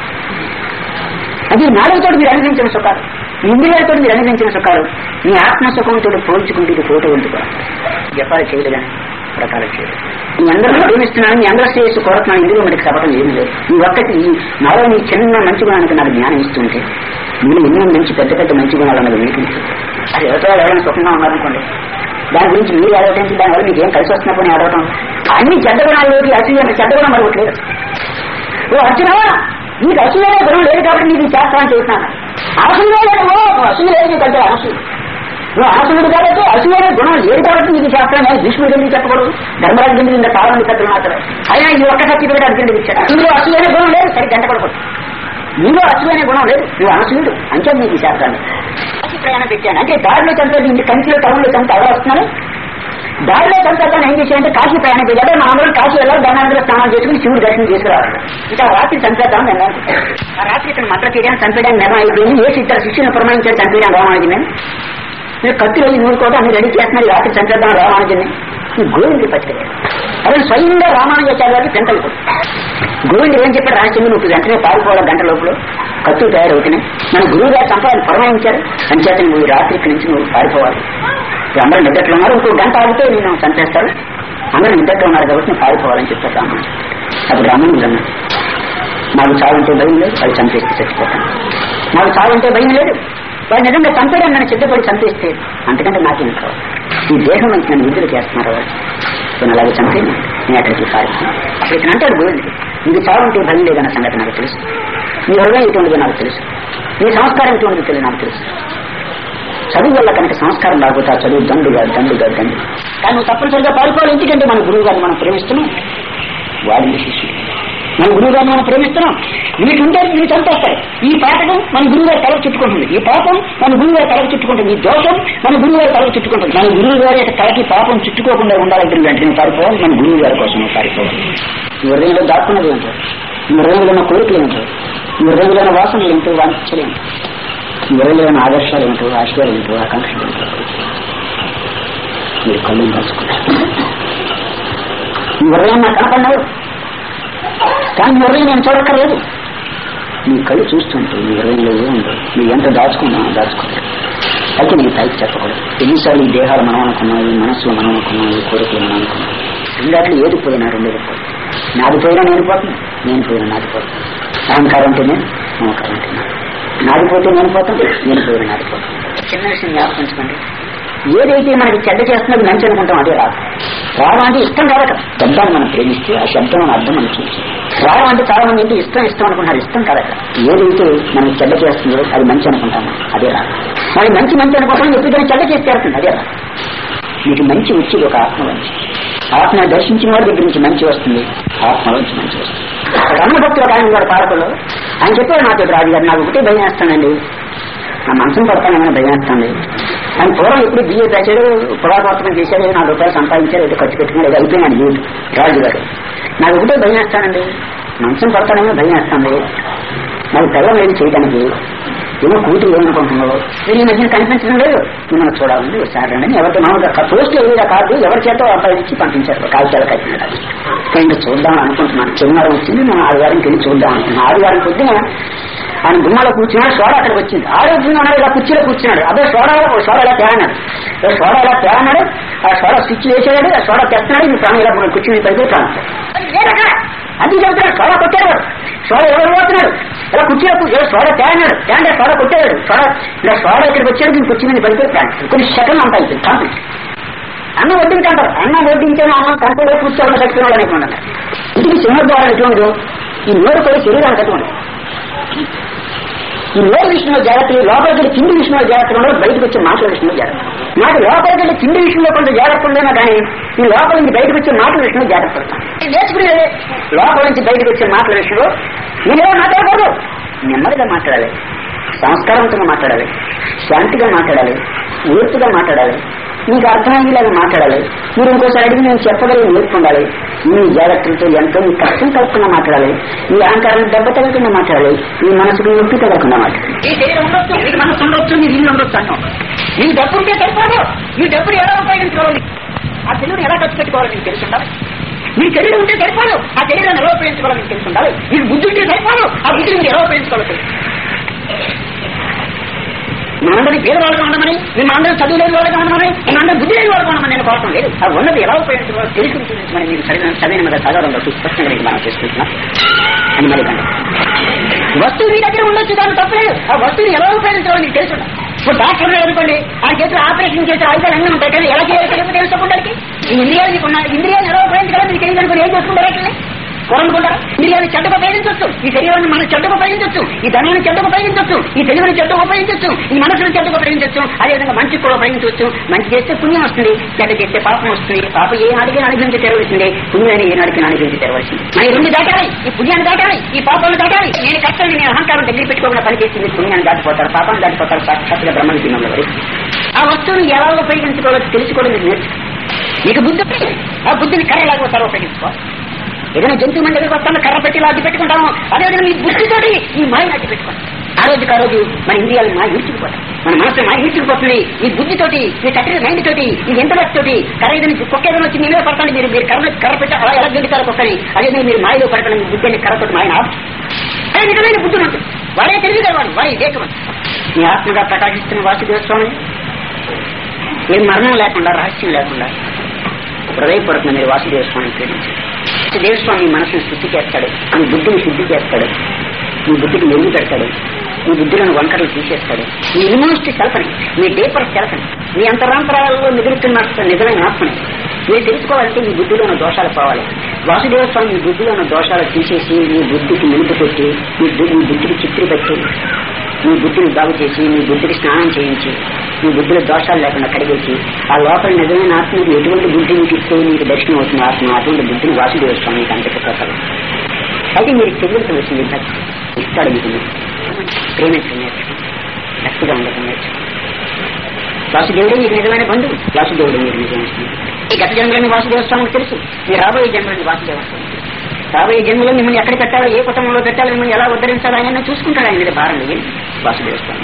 అది నాలుగుతో మీరు అనుభవించిన సుఖాలు మీ ఇంద్రియాలతో మీరు అనుభవించిన సుఖాలు మీ ఆత్మ సుఖంతో పోల్చుకుంటే ఇది ఫోటో ఎందుకు జపాలు చేయదు కానీ రకాలు చేయదు మీ అందరూ ప్రేమిస్తున్నాను మీ అందరూ శ్రేయస్సు కోరుతున్నాను ఇందులో మనకి చెప్పడం ఏమీ లేదు ఈ ఒక్కటి ఈ నాలో నీ చిన్న మంచి గుణానికి నాకు జ్ఞానం ఇస్తుంటే మీరు ఎన్నో మంచి పెద్ద పెద్ద మంచి గుణాలు అన్నది వినిపించు అది ఎవరితో ఎవరైనా సుఖంగా ఉన్నారనుకోండి దాని గురించి మీరు ఆడవటం దానివల్ల మీకు ఏం కలిసి వస్తున్నప్పుడు ఆడవటం అన్ని చెడ్డ గుణాల్లోకి అసూయ అంటే చెడ్డ గుణం మరొకట్లేదు ఓ అర్జున నీకు అసూయ గుణం లేదు కాబట్టి నీకు ఈ శాస్త్రాన్ని చేస్తున్నాను అసూయ లేదు ఓ అసూయ లేదు నీకు అంటే అసూయ నువ్వు ఆసుడు కాబట్టి అసూయ గుణం లేదు కాబట్టి నీకు శాస్త్రం నేను భీష్ముడు ఎందుకు చెప్పకూడదు ధర్మరాజు ఎందుకు ఇంత కాలం పెద్దలు మాత్రమే అయినా ఈ ఒక్క సర్టిఫికేట్ అర్జునుడికి ఇచ్చాడు ఇందులో అసూయ గుణం లేదు సరి గంట పడకూడదు నీలో అసూయ గుణం లేదు నువ్వు అనసూయుడు అంతే నీకు ఈ శాస్త్రాన్ని కాశీ ప్రయాణం పెట్టాను అంటే దారిలో చంపేది ఇంటి కంచిలో టౌన్లో చంపి ఎవరు వస్తున్నారు దారిలో చంపేద్దాన్ని ఏం చేశాడంటే కాశీ ప్రయాణం పెట్టాడు మా అందరం కాశీ వెళ్ళాలి దండాంధ్ర స్నానం చేసుకుని శివుడు దర్శనం చేసుకురావాలి ఇంకా రాత్రి చంపేద్దాం నేను అనుకుంటాను. ఆ రాత్రి ఇక్కడ మంత్ర చేయడానికి చంపేయడానికి నిర్ణయం అయిపోయింది ఏ ఇద్దరు శిష్యులను ప్రమాణించారు చంపేయడానికి రామానుజన్ మీరు కత్తి వెళ్ళి నూరుకోవడం అన్ని రెడీ చేస్తున్నారు ఈ రాత్రి చంపేద్దాం రామానుజన్ని ఈ గోవిందుడి పట్టుకెళ్ళాడు అదే స్వయంగా రామానుజాచార్య గారికి గంటలు గోవిందుడు ఏం చెప్పాడు రామచంద్ర నువ్వు వెంటనే పారిపోవడం గంట లోపల కత్తులు తయారవుతున్నాయి మన గురువు గారు చంపాలని ఫరమాయించారు అంచేత నువ్వు ఈ రాత్రి ఇక్కడి నుంచి నువ్వు పారిపోవాలి ఇప్పుడు అందరూ నిద్రలో ఉన్నారు ఇంకో గంట ఆగితే నేను చంపేస్తాడు అందరూ నిద్రలో ఉన్నారు కాబట్టి నువ్వు పారిపోవాలని చెప్పారు రామానుజు అప్పుడు రామానుజు అన్నాడు నాకు చావంటే భయం లేదు అది చంపేస్తే చచ్చిపోతాను నాకు చావంటే భయం లేదు వాడు నిజంగా చంపేయడం నన్ను సిద్ధపడి చంపేస్తే అంతకంటే నాకేం కావాలి ఈ దేహం నుంచి నన్ను విడుదల చేస్తున్నారు వాళ్ళు నేను అలాగే చంపేను నేను అక్కడికి సాధిస్తాను అప్పుడు ఇతను అంటాడు గోవిందుడు నీకు చావుంటే భయం లేదన్న సంగతి నాకు తెలుసు నీ హృదయం ఎటువంటిదో నాకు తెలుసు నీ సంస్కారం ఎటువంటిదో తెలియదు నాకు తెలుసు చదువు వల్ల కనుక సంస్కారం రాకపోతే ఆ చదువు దండుగా దండుగా దండు కానీ నువ్వు తప్పనిసరిగా పారిపోవాలి ఎందుకంటే మన గురువు గారిని మనం ప్రేమిస్తున్నాం వాడి శిష్యుడు మన గురువు గారిని మనం ప్రేమిస్తున్నాం వీటి ఉంటే వీళ్ళు చంపేస్తాయి ఈ పాటకం మన గురువు గారి తలకు చుట్టుకుంటుంది ఈ పాపం మన గురువు గారి తలకు చుట్టుకుంటుంది ఈ దోషం మన గురువు గారి తలకు చుట్టుకుంటుంది మన గురువు గారి యొక్క తలకి పాపం చుట్టుకోకుండా ఉండాలంటే వెంటనే పారిపోవాలి మన గురువు గారి కోసం పారిపోవాలి ఈ హృదయంలో దాక్కున్నది ఏంటో ఈ హృదయంలో ఉన్న కోరికలు ఏంటో ఈ హృదయంలో ఉన్న వాసనలు ఏంటో వాంఛలేంటో ఈ హృదయంలో ఉన్న ఆదర్శాలు ఏంటో ఆశయాలు ఏంటో ఆకాంక్షలు ఏంటో మీరు కళ్ళు దాచుకుంటారు ఈ హృదయం నాకు కనపడినావు కానీ మీ హృదయం నేను చూడక్కర్లేదు నీ కళ్ళు చూస్తుంటే నీ హృదయంలో ఏముందో నువ్వు ఎంత దాచుకున్నా దాచుకోలేదు అయితే నీ పైకి చెప్పకూడదు ఎన్నిసార్లు ఈ దేహాలు మనం అనుకున్నాం ఈ మనస్సులో మనం అనుకున్నాం ఈ కోరికలు మనం అనుకున్నాం రెండాట్లు ఏది పోయినా రెండేది పోయి నాది పోయినా నేను పోతాను నేను పోయినా నాది పోతాను అహంకారం అంటే నేను మమకారం అంటే నేను నాది పోతే నేను పోతాను నేను పోయినా నాది పోతాను చిన్న విషయం జ్ఞాపకించుకోండి ఏదైతే మనకి చెడ్డ చేస్తున్నది మంచి అనుకుంటాం అదే రాదు రావడం అంటే ఇష్టం కాదట శబ్దాన్ని మనం ప్రేమిస్తే ఆ శబ్దం అనే అర్థం మనం చూసి రావడం అంటే చాలా మంది ఏంటి ఇష్టం ఇష్టం అనుకుంటారు ఇష్టం కాదట ఏదైతే మనకి చెడ్డ చేస్తుందో అది మంచి అనుకుంటాం మనం. అదే రాదు మరి మంచి మంచి అనుకుంటాం ఎప్పుడైనా చెడ్డ చేసి చేరుతుంది అదే రాదు మీకు మంచి వచ్చి ఒక ఆత్మ మంచి ఆత్మ దర్శించిన వాడి దగ్గర నుంచి మంచి వస్తుంది ఆత్మ నుంచి మంచి వస్తుంది రమణభక్తులు ఒక ఆయన గారు పాలకులు ఆయన చెప్పారు నాతో రాజుగారు నాకు ఒకటే భయం వేస్తానండి నా మనసును పడతానేమైనా భయం వేస్తుంది ఆయన పూర్వం ఎప్పుడు బిఏ చేశాడు పురాతత్వం చేశాడు నాలుగు రూపాయలు సంపాదించాడు ఏదో ఖర్చు పెట్టుకుని ఏదో అయిపోయినాడు జీవితం రాజు గారు నాకు ఒకటే భయం వేస్తానండి మనసును పడతానేమో భయం వేస్తుంది నాకు పిల్లలు ఏది చేయడానికి ఏమో కూతురు ఏమనుకుంటున్నావు మీరు ఈ మధ్యన కనిపించడం లేదు మిమ్మల్ని చూడాలండి ఒకసారి రండి ఎవరితో మామూలుగా పోస్ట్ ఏదో కాదు ఎవరి చేత అబ్బాయి ఇచ్చి పంపించారు కాల్చాలు కట్టినాడు ఇంకా చూద్దాం అనుకుంటున్నాను శనివారం వచ్చింది నేను ఆదివారంకి వెళ్ళి చూద్దాం అనుకున్నాను ఆదివారం పొద్దున ఆయన గుమ్మలో కూర్చున్నాడు సోడా అక్కడికి వచ్చింది ఆరోగ్యంగా ఉన్నాడు ఇలా కుర్చీలో కూర్చున్నాడు అదే సోడా సోడా ఇలా తేనాడు సోడా ఇలా తేనాడు ఆ సోడా స్విచ్ వేసాడు ఆ సోడా తెస్తున్నాడు ఈ ప్రాణం ఇలా కూర్చుని పడిపోయి ప్రాణం అది చెబుతున్నాడు సోడా కొట్టాడు సోడా ఎవరు పోతున్నాడు ఇలా కుర్చీలో కూర్చో సోడా తేనాడు తేండే సోడా కొట్టాడు సోడా ఇలా సోడా ఇక్కడికి వచ్చాడు దీని కుర్చీ మీద పడిపోయి ప్రాణం కొన్ని సెకండ్ అంతా అయిపోయింది కంప్లీట్ అన్నం వడ్డించంటారు అన్నం వడ్డించని అన్నం కంట్రోల్లో కూర్చోవడం కట్టుకున్న వాళ్ళు అనేక ఉన్నారు ఇంటికి సింహద్వారం ఎటువంటి ఈ నోరు కూడా శరీరానికి అటువంటి ఈ నోరు విషయంలో జాగ్రత్త లోపలికి వెళ్ళి తిండి విషయంలో జాగ్రత్త ఉండదు బయటకు వచ్చే మాటల విషయంలో జాగ్రత్త నాకు లోపలికి వెళ్ళి తిండి విషయంలో కొంత జాగ్రత్త ఉండేనా కానీ ఈ లోపల నుంచి బయటకు వచ్చే మాటల విషయంలో జాగ్రత్త పడతాను నేను నేర్చుకునేది లోపల నుంచి బయటకు వచ్చే మాటల విషయంలో నేనేమో మాట్లాడకూడదు నెమ్మదిగా మాట్లాడాలి సంస్కారవంతంగా మాట్లాడాలి శాంతిగా మాట్లాడాలి ఓర్పుగా మాట్లాడాలి మీకు అర్థమయ్యేలాగా మాట్లాడాలి మీరు ఇంకోసారి అడిగి నేను చెప్పగలిగి నేర్చుకుండాలి మీ జాగ్రత్తలతో ఎంతో మీ కష్టం కలగకుండా మాట్లాడాలి మీ అహంకారం దెబ్బ తగలకుండా మాట్లాడాలి మీ మనసుకు నొప్పి తగలకుండా మాట్లాడాలి ఈ శరీరం ఉండొచ్చు మీకు మనసు ఉండొచ్చు మీరు ఇల్లు ఉండొచ్చు అంటాం మీకు డబ్బు ఉంటే సరిపోదు మీ డబ్బుని ఎలా ఉపయోగించుకోవాలి ఆ శరీరం ఎలా ఖర్చు పెట్టుకోవాలో మీకు తెలిసి ఉండాలి మీ శరీరం ఉంటే సరిపోదు ఆ శరీరాన్ని ఎలా ఉపయోగించుకోవాలో మీకు తెలిసి ఉండాలి మీకు బుద్ధి ఉంటే సరిపోదు ఆ బుద్ధిని మీరు ఎలా ఉపయోగించుకోవాలో తెలిసి మనందరి పేదవాళ్ళగా ఉండమని మిమ్మల్ని చదువు లేని వాళ్ళగా ఉండమని మిమ్మల్ని బుద్ధి లేని వాళ్ళగా ఉండమని నేను కోరటం లేదు ఆ ఉన్నది ఎలా ఉపయోగించుకోవాలో తెలిసి చూపించమని మీరు చదివిన చదివిన మీద చదవడంలో స్పష్టంగా నేను మనం చేసుకుంటున్నా అని మరి కండి వస్తువు మీ దగ్గర ఉండొచ్చు దాని తప్పలేదు ఆ వస్తువుని ఎలా ఉపయోగించాలో మీకు తెలుసు ఇప్పుడు డాక్టర్ గారు అనుకోండి ఆ చేతిలో ఆపరేషన్ చేసే ఆయుధాలు అన్నీ ఉంటాయి కానీ ఎలా చేయాలి తెలియదు తెలుసుకోవడానికి ఈ ఇంద్రియాలు మీకు ఉన్నాయి ఇంద్రియాలు ఎలా ఉపయోగించాలో మీకు తెలియదు అనుకుని ఏం చేసుకుంటారు అట్లనే కోరనుకుంటారా ఇంద్రియాన్ని చెడ్డకు ఉపయోగించవచ్చు ఈ శరీరాన్ని మనం చెడ్డకు ఉపయోగించవచ్చు ఈ ధనాన్ని చెడ్డకు ఉపయోగించవచ్చు ఈ తెలివిని చెడ్డకు ఉపయోగించవచ్చు ఈ మనసుని చెడ్డకు ఉపయోగించవచ్చు అదేవిధంగా మంచి కూడా ఉపయోగించవచ్చు మంచి చేస్తే పుణ్యం వస్తుంది చెడ్డ చేస్తే పాపం వస్తుంది పాపం ఏ నాటికి అనుభవించి తెరవలసిందే పుణ్యాన్ని ఏ నాటికి అనుభవించి తెరవలసింది మన ఈ రెండు దాటాలి ఈ పుణ్యాన్ని దాటాలి ఈ పాపాలను దాటాలి నేను కష్టాన్ని నేను అహంకారం దగ్గర పెట్టుకోకుండా పని చేసింది పుణ్యాన్ని దాటిపోతారు పాపాన్ని దాటిపోతారు సాక్షాత్తుగా బ్రహ్మని తిన్న ఆ వస్తువుని ఎలా ఉపయోగించుకోవాలో తెలుసుకోవడం మీరు నేర్చు మీకు బుద్ధి ఉంది. ఆ బుద్ధిని కర్రలాగోసారి ఉపయోగించుకోవాలి ఏదైనా జంతువు మన దగ్గరకు వస్తాను కర్ర పెట్టి ఇలా అడ్డు పెట్టుకుంటాము అదేవిధంగా మీ బుద్ధితోటి ఈ మాయని అడ్డు పెట్టుకోండి ఆ రోజుకి ఆ రోజు మన ఇంద్రియాలు మాయ విడిచిపోతాయి మన మనసు మాయ విడిచిపోతుంది ఈ బుద్ధితోటి ఈ కట్టిన మైండ్ తోటి ఈ ఇంటలెక్ట్ తోటి కర్ర ఏదైనా కుక్క ఏదైనా వచ్చి మీలో పడతాను మీరు మీరు కర్ర కర్ర పెట్టి అలా ఎలా గెలుతారు కుక్కని అదేవిధంగా మీరు మాయలో పడతాను మీ బుద్ధిని కర్రతోటి మాయన ఆపు అదే నిజమైన బుద్ధులు ఉంటుంది వాడే తెలియదు వాడు వాడే వివేకం మీ ఆత్మగా ప్రకాశిస్తున్న వాసుదేవ స్వామి ఏం మరణం లేకుండా రహస్యం లేకుండా హృదయపూర్వకంగా మీరు వాసుదేవ స్వామిని ప్రేమించారు వాసుదేవ స్వామి మీ మనసును శుద్ధి చేస్తాడు మీ బుద్ధిని శుద్ధి చేస్తాడు మీ బుద్ధికి మెరుగు పెడతాడు మీ బుద్ధిలోని వంకరలు తీసేస్తాడు మీ ఇన్మోస్ట్ సెల్ఫని మీ డీపర్ సెల్ఫని మీ అంతరాంతరాలలో మిగులుతున్న నిజమైన ఆత్మని మీరు తెలుసుకోవాలంటే మీ బుద్ధిలో ఉన్న దోషాలు పోవాలి వాసుదేవ స్వామి మీ బుద్ధిలో ఉన్న దోషాలు తీసేసి మీ బుద్ధికి నిలుపు పెట్టి మీ బుద్ధి మీ బుద్ధికి చిత్రి పెట్టి మీ బుద్ధిని బాగు చేసి మీ బుద్ధికి స్నానం చేయించి మీ బుద్ధిలో దోషాలు లేకుండా కడిగేసి ఆ లోపల నిజమైన ఆత్మకి ఎటువంటి బుద్ధి మీకు ఇస్తే మీకు దర్శనం అవుతుంది ఆత్మ అటువంటి బుద్ధిని వాసుదేవ స్వామికి అంతకపోతారు అయితే మీరు చెల్లింపు వచ్చింది భక్తి ఇస్తాడు మీకు ప్రేమించడం నేర్చుకోండి భక్తిగా ఉండటం నేర్చుకోండి వాసుదేవుడే మీకు నిజమైన బంధువు వాసుదేవుడే మీకు నిజమైన స్నేహితుడు. ఈ గత జన్మలని వాసుదేవ స్వామికి తెలుసు మీ రాబోయే జన్మలని వాసుదేవ స్వామి రాబోయే జన్మలో మిమ్మల్ని ఎక్కడ పెట్టాలో ఏ కుటుంబంలో పెట్టాలో మిమ్మల్ని ఎలా ఉద్ధరించాలో ఆయన చూసుకుంటాడు ఆయన మీద భారం లేదు వాసుదేవ స్వామి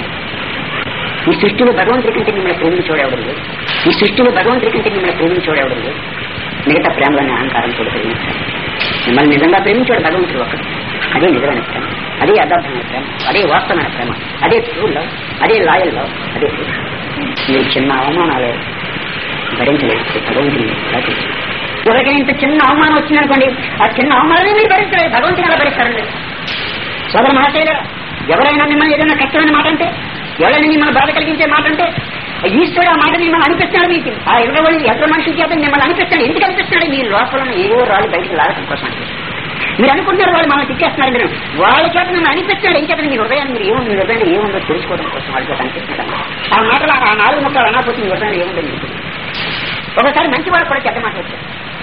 ఈ సృష్టిలో భగవంతుడి కంటే మిమ్మల్ని ప్రేమించోడెవడు లేదు ఈ సృష్టిలో భగవంతుడి కంటే మిమ్మల్ని ప్రేమించోడెవడు లేదు మిగతా ప్రేమలోని అహంకారం కూడా ప్రేమించాలి మిమ్మల్ని నిజంగా ప్రేమించాడు భగవంతుడు ఒకడు అదే నిజమైన ప్రేమ అదే యథార్థమైన ప్రేమ అదే వాస్తవమైన ప్రేమ అదే ట్రూ లవ్ అదే లాయల్ లవ్ అదే true. మీరు చిన్న అవమానాలు భరించలేదు భగవంతుని ఎలా చేశారు? ఎవరికైనా ఇంత చిన్న అవమానం వచ్చిందనుకోండి ఆ చిన్న అవమానాన్ని మీరు భరించలేదు భగవంతుని ఎలా భరిస్తారండి సోదర మహాశైల ఎవరైనా మిమ్మల్ని ఏదైనా కష్టమైన మాట అంటే ఎవరైనా మిమ్మల్ని బాధ కలిగించే మాట అంటే ఈశ్వరుడు ఆ మాట మిమ్మల్ని అనిపిస్తున్నాడు మీకు ఆ ఇరవై ఎర్ర మనుషుల చేత మిమ్మల్ని అనిపిస్తాడు ఎందుకు అనిపిస్తున్నాడు మీ లోపల ఏవో రాళ్ళు బయటకు లాగటం కోసం అనిపిస్తుంది. మీరు అనుకుంటున్నారు వాళ్ళు మనం తిట్టేస్తున్నారు మీరు వాళ్ళ చేత మిమ్మల్ని అనిపిస్తున్నాడు ఏం చెప్పండి మీ హృదయాన్ని మీరు ఏముంది మీ హృదయంలో ఏముందో తెలుసుకోవడం కోసం వాళ్ళ చేత అనిపిస్తున్నాడు ఆ మాటలు ఆ నాలుగు ముక్కలు అనాపోతే మీ హృదయంలో ఏముందో మీకు తెలియదు. ఒకసారి మంచి వాళ్ళు కూడా చెడ్డ మాట వచ్చారు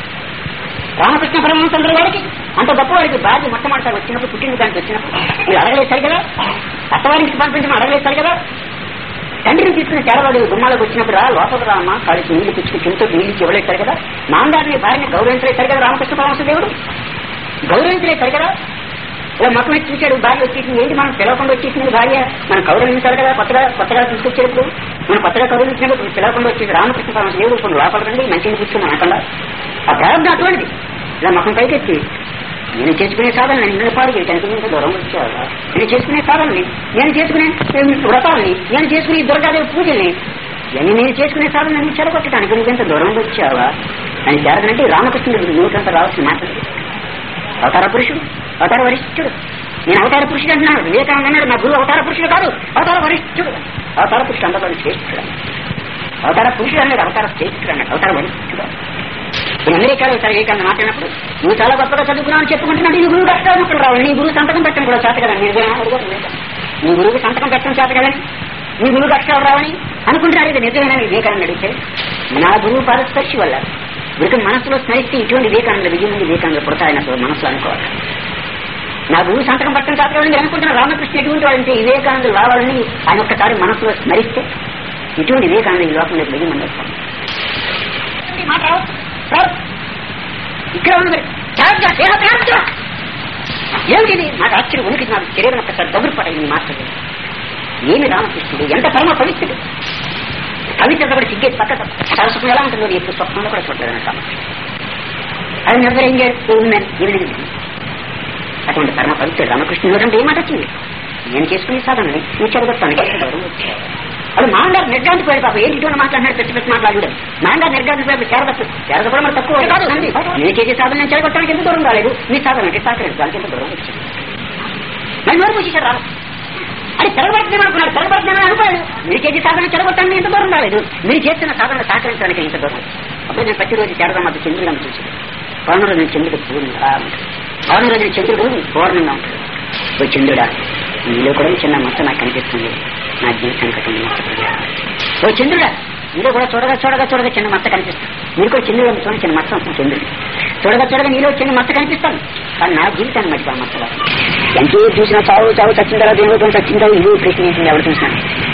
రామకృష్ణ పరమహంసంద్ర వాడికి అంత గొప్పవాడికి భార్య మొట్టమొదటిసారి వచ్చినప్పుడు పుట్టింది దానికి వచ్చినప్పుడు మీరు అడగలేస్తారు కదా అత్తవారికి పంపించడం అడగలేస్తారు కదా తండ్రిని తీసుకుని తెరవాడు గుమ్మాలకు వచ్చినప్పుడు రా లోపల రా అమ్మ కాళ్ళకి నీళ్లు పిచ్చుకు చెంతో నీళ్ళు ఇవ్వలేస్తారు కదా నాన్నగారిని భార్యని గౌరవించలేస్తారు కదా రామకృష్ణ పరమహంస దేవుడు గౌరవించలేస్తారు కదా ఇలా మొత్తం వచ్చి చూశాడు భార్య వచ్చేసింది ఏంటి మనం పిలవకుండా వచ్చేసింది భార్య మనం గౌరవించాలి కదా కొత్తగా కొత్తగా తీసుకొచ్చేటప్పుడు మనం కొత్తగా గౌరవించినప్పుడు పిలవకుండా వచ్చేసి రామకృష్ణ పరమహంస దేవుడు ఇప్పుడు లోపల రండి మంచిగా కూర్చొని అనకుండా ఆ ప్రారంభం అటువంటిది ఇలా మొత్తం పైకెత్తి నేను చేసుకునే సాధనని నిన్ను పాడు చేయడానికి ఇంత దూరం వచ్చావా నేను చేసుకునే సాధనని నేను చేసుకునే ఉమ్, వ్రతాలని నేను చేసుకునే ఈ దుర్గాదేవి పూజల్ని ఇవన్నీ నేను చేసుకునే సాధనని చెడగొట్టడానికి నువ్వు ఇంత దూరం వచ్చావా అని చేరదంటే రామకృష్ణుడు నువ్వుకంత రావాల్సిన మాట అవతార పురుషుడు అవతార వరిష్ఠుడు నేను అవతార పురుషుడు అంటున్నాను వివేకానంద అన్నాడు నా గురువు అవతార పురుషుడు కాదు అవతార వరిష్ఠుడు అవతార పురుషుడు అందరిలో శ్రేష్ఠుడు అన్నాడు. అవతార పురుషుడు అన్నాడు అవతార శ్రేష్ఠుడు అన్నాడు అవతార వరిష్ఠుడు నేను అమెరికాలో ఒకసారి వివేకానంద మాట్లాడినప్పుడు నువ్వు చాలా గొప్పగా చదువుకున్నావు అని చెప్పుకుంటున్నాడు నీ గురువు కష్టాలు రావు నీ గురువు సంతకం పెట్టడం కూడా చేత కదా మీరు నీ గురువుకి సంతకం పెట్టడం చేత కదని నీ గురువు కష్టాలు రావని అనుకుంటున్నాడు ఇది నిజమేనా వివేకానంద అడిగితే నా గురువు పాదస్పర్శి వల్ల వీరికి మనసులో స్మరిస్తే ఇటువంటి వివేకానంద విజయం నుండి వివేకానంద పుడతాయని అసలు మనసులో అనుకోవాలి నా గురువు సంతకం పట్టడం చేత కదని అనుకుంటున్న రామకృష్ణ ఎటువంటి వాడంటే వివేకానంద రావాలని ఆయన ఒక్కసారి మనసులో స్మరిస్తే ఇటువంటి వివేకానంద ఈ లోకంలో వెయ్యి మంది వస్తాం మాట రావు. రావు. ఇక్కడ ఉంది మరి. త్యాగ, దేహ త్యాగ. ఏమిటిది నాకు ఆశ్చర్యం ఉనికి నాకు శరీరం ఒక్కసారి దగ్గర పడాయి నీ మాట ఏమి రామకృష్ణుడు ఎంత పరమ పవిత్రుడు పవిత్రత కూడా సిగ్గేసి పక్క సరస్వతం ఎలా ఉంటుందో నీ ఎప్పుడు స్వప్నంలో కూడా చూడలేదు రామకృష్ణ అది నెవర్ ఏం చేయాలి అటువంటి పరమ పవిత్రుడు రామకృష్ణుడు అంటే ఏమాట వచ్చింది నేను చేసుకునే సాధనని నువ్వు చెడగొట్టాను అది మాంగారు నిర్గాంతి పోయాడు పాప ఏంటి ఇటువంటి మాట్లాడినాడు పెట్టి పెట్టి మాట్లాడు మాంగారు నిర్గాంతి పోయాడు చేరదచ్చు చేరదప్పుడు మరి తక్కువ కాదు అండి నేను చేసే సాధన నేను చెడగొట్టడానికి ఎంత దూరం రాలేదు మీ సాధన అంటే సహకరించడానికి దానికి ఎంత దూరం వచ్చింది మరి నోరు మూసేశారు రాదు అది చెడగొట్టడం అనుకున్నాడు చెడగొట్టడం అనుకోలేదు మీరు చేసే సాధన చెడగొట్టడానికి ఎంత దూరం రాలేదు మీరు చేస్తున్న సాధన సహకరించడానికి ఎంత దూరం అప్పుడు నేను ప్రతిరోజు చేరదాం అది చంద్రుడు చూసి పౌర్ణ రోజు చంద్రుడు పూర్ణ పౌర్ణ రోజు చంద్రుడు పూర్ణంగా ఉంటాడు ఓ చంద్రుడా నీలో కూడా ఈ చిన్న మొత్తం నాకు కనిపిస్తుంది నా జీవితానికి అటువంటి మచ్చ ప్రజలు. ఓ చంద్రుడా నీలో కూడా చూడగా చూడగా చూడగా చిన్న మచ్చ కనిపిస్తుంది మీరు కూడా చంద్రుడు చూడండి చిన్న మచ్చ ఉంటుంది చంద్రుడు చూడగా చూడగా నీలో చిన్న మచ్చ కనిపిస్తాను కానీ నా జీవితాన్ని మట్టి ఆ మచ్చ రాదు. ఎంతో చూసినా చావు చావు చచ్చిన తర్వాత ఏమవుతుంది చచ్చిన తర్వాత ఇవి ప్రశ్న ఏంటి ఎవరు చూసినా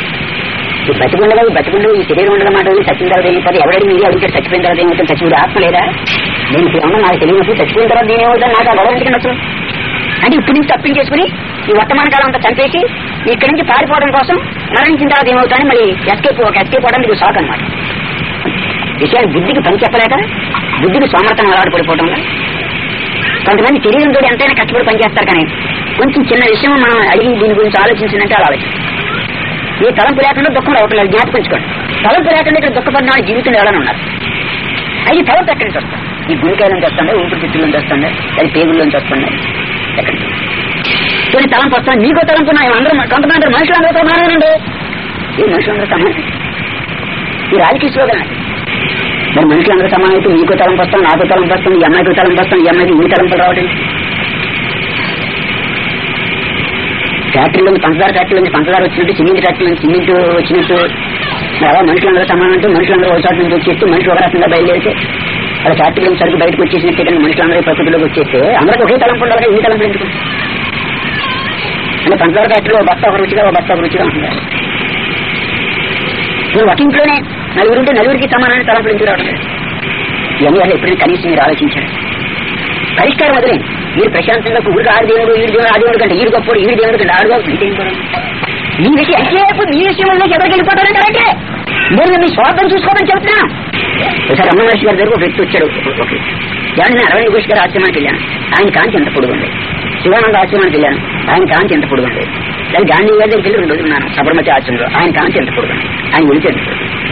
ఈ బతికుండగా ఈ బతికుండు ఈ శరీరం ఉండగా మాట ఈ చచ్చిన తర్వాత ఏమిటి ఎవడని మీరు అడిగితే చచ్చిపోయిన తర్వాత ఏమవుతుంది చచ్చిపోయి ఆత్మ లేదా నేను ఏమన్నా నాకు తెలియనప్పుడు చచ్చిపోయిన తర్వాత నేను ఏమవుతాను నాకు ఆ గొడవ ఎందుకు నచ్చదు అంటే ఇప్పుడు నుంచి తప్పించేసుకుని ఈ వర్తమాన కాలం అంతా చంపేసి ఇక్కడి నుంచి పారిపోవడం కోసం మరణించిన తర్వాత ఏమవుతాను మళ్ళీ ఎస్కేప్ ఒక ఎస్కేప్ అవడం మీకు షాక్ అనమాట విషయాలు బుద్ధికి పని చెప్పలేక బుద్ధికి సోమర్థం అలవాటు పడిపోవడం వల్ల కొంతమంది శరీరంతో ఎంతైనా కష్టపడి పనిచేస్తారు కానీ కొంచెం చిన్న విషయం మనం అడిగి దీని గురించి ఆలోచించిందంటే అలా ఆలోచన ఈ తలంపు లేకుండా దుఃఖం రావటం లేదు జ్ఞాపకించుకోండి తలంపు లేకుండా ఇక్కడ దుఃఖపడిన వాళ్ళ జీవితంలో ఎవరైనా ఉన్నారు అది తలంపు ఎక్కడి నుంచి వస్తుంది ఈ గుండెకాయ నుంచి వస్తుంది ఊపిరితిత్తుల నుంచి వస్తుంది అది పేగుల నుంచి వస్తుంది ఎక్కడి నుంచి? కొన్ని తలంపు వస్తుంది నీకో తలంపు ఉన్నాయి అందరూ కొంతమంది అంటారు, మనుషులు అందరూ సమానమేనండి ఈ మనుషులు అందరూ సమానం ఈ రాజకీయ స్లోగన్ అది. మరి మనుషులు అందరూ సమానం అయితే నీకో తలంపు వస్తుంది నాకో తలంపు వస్తుంది ఈ అమ్మాయికి తలంపు వస్తుంది ఈ అమ్మాయికి ఈ తలంపులు రావడం ఫ్యాక్టరీలో పంచదార ఫ్యాక్టరీ నుంచి పంచదార వచ్చినట్టు సిమెంట్ ఫ్యాక్టరీ నుంచి సిమెంట్ వచ్చినట్టు మరి అలా మనుషులందరూ సమానం అంటే మనుషులందరూ ఒక చోట నుంచి వచ్చేస్తే మనిషి ఒక రకంగా బయలుదేరితే అలా ఫ్యాక్టరీ సరుకు బయటకు వచ్చేసినట్టే కానీ మనుషులందరూ ప్రకృతిలోకి వచ్చేస్తే అందరికి ఒకే తలంపు ఉండాలి ఈ తలంపు ఎందుకు అంటే పంచదార ఫ్యాక్టరీలో ఒక బస్తా ఒక రుచిగా ఒక బస్తా ఒక రుచిగా ఉంటుంది మీరు ఒక ఇంట్లోనే నలుగురు ఉంటే నలుగురికి సమానాన్ని తలంపులు ఎందుకు రావడం లేదు? ఇవన్నీ అసలు ఎప్పుడైనా కనీసం మీరు ఆలోచించారు పరిష్కారం వదిలే మీరు ప్రశాంతంగా ఊరికి ఆరు దేవుడు ఈడు దేవుడు ఆ దేవుడు కంటే ఈడు గొప్పడు ఈడు దేవుడు కంటే ఆడు గొప్ప ఇదేం కూడా మీ విషయం ఎంతసేపు మీ విషయంలో ఎవరికి వెళ్ళిపోతారంటే నేను మీ స్వార్థం చూసుకోవడం చెబుతున్నాను ఒకసారి రమణ మహర్షి గారి దగ్గర ఒక వ్యక్తి వచ్చాడు ఒక ఏమన్నా అరవింద్ ఘోష్ గారి ఆశ్రమానికి వెళ్ళాను ఆయన కాంతి ఎంత పొడుగు ఉంది శివానంద ఆశ్రమానికి వెళ్ళాను ఆయన కాంతి ఎంత పొడుగు ఉంది లేదా గాంధీ గారి దగ్గరికి వెళ్ళి రెండు రోజులు ఉన్నాను సబర్మతి ఆశ్రమంలో ఆయన కాంతి ఎంత పొడుగు ఉంది ఆయన వెళితే ఎంత పొడుగు ఉంది.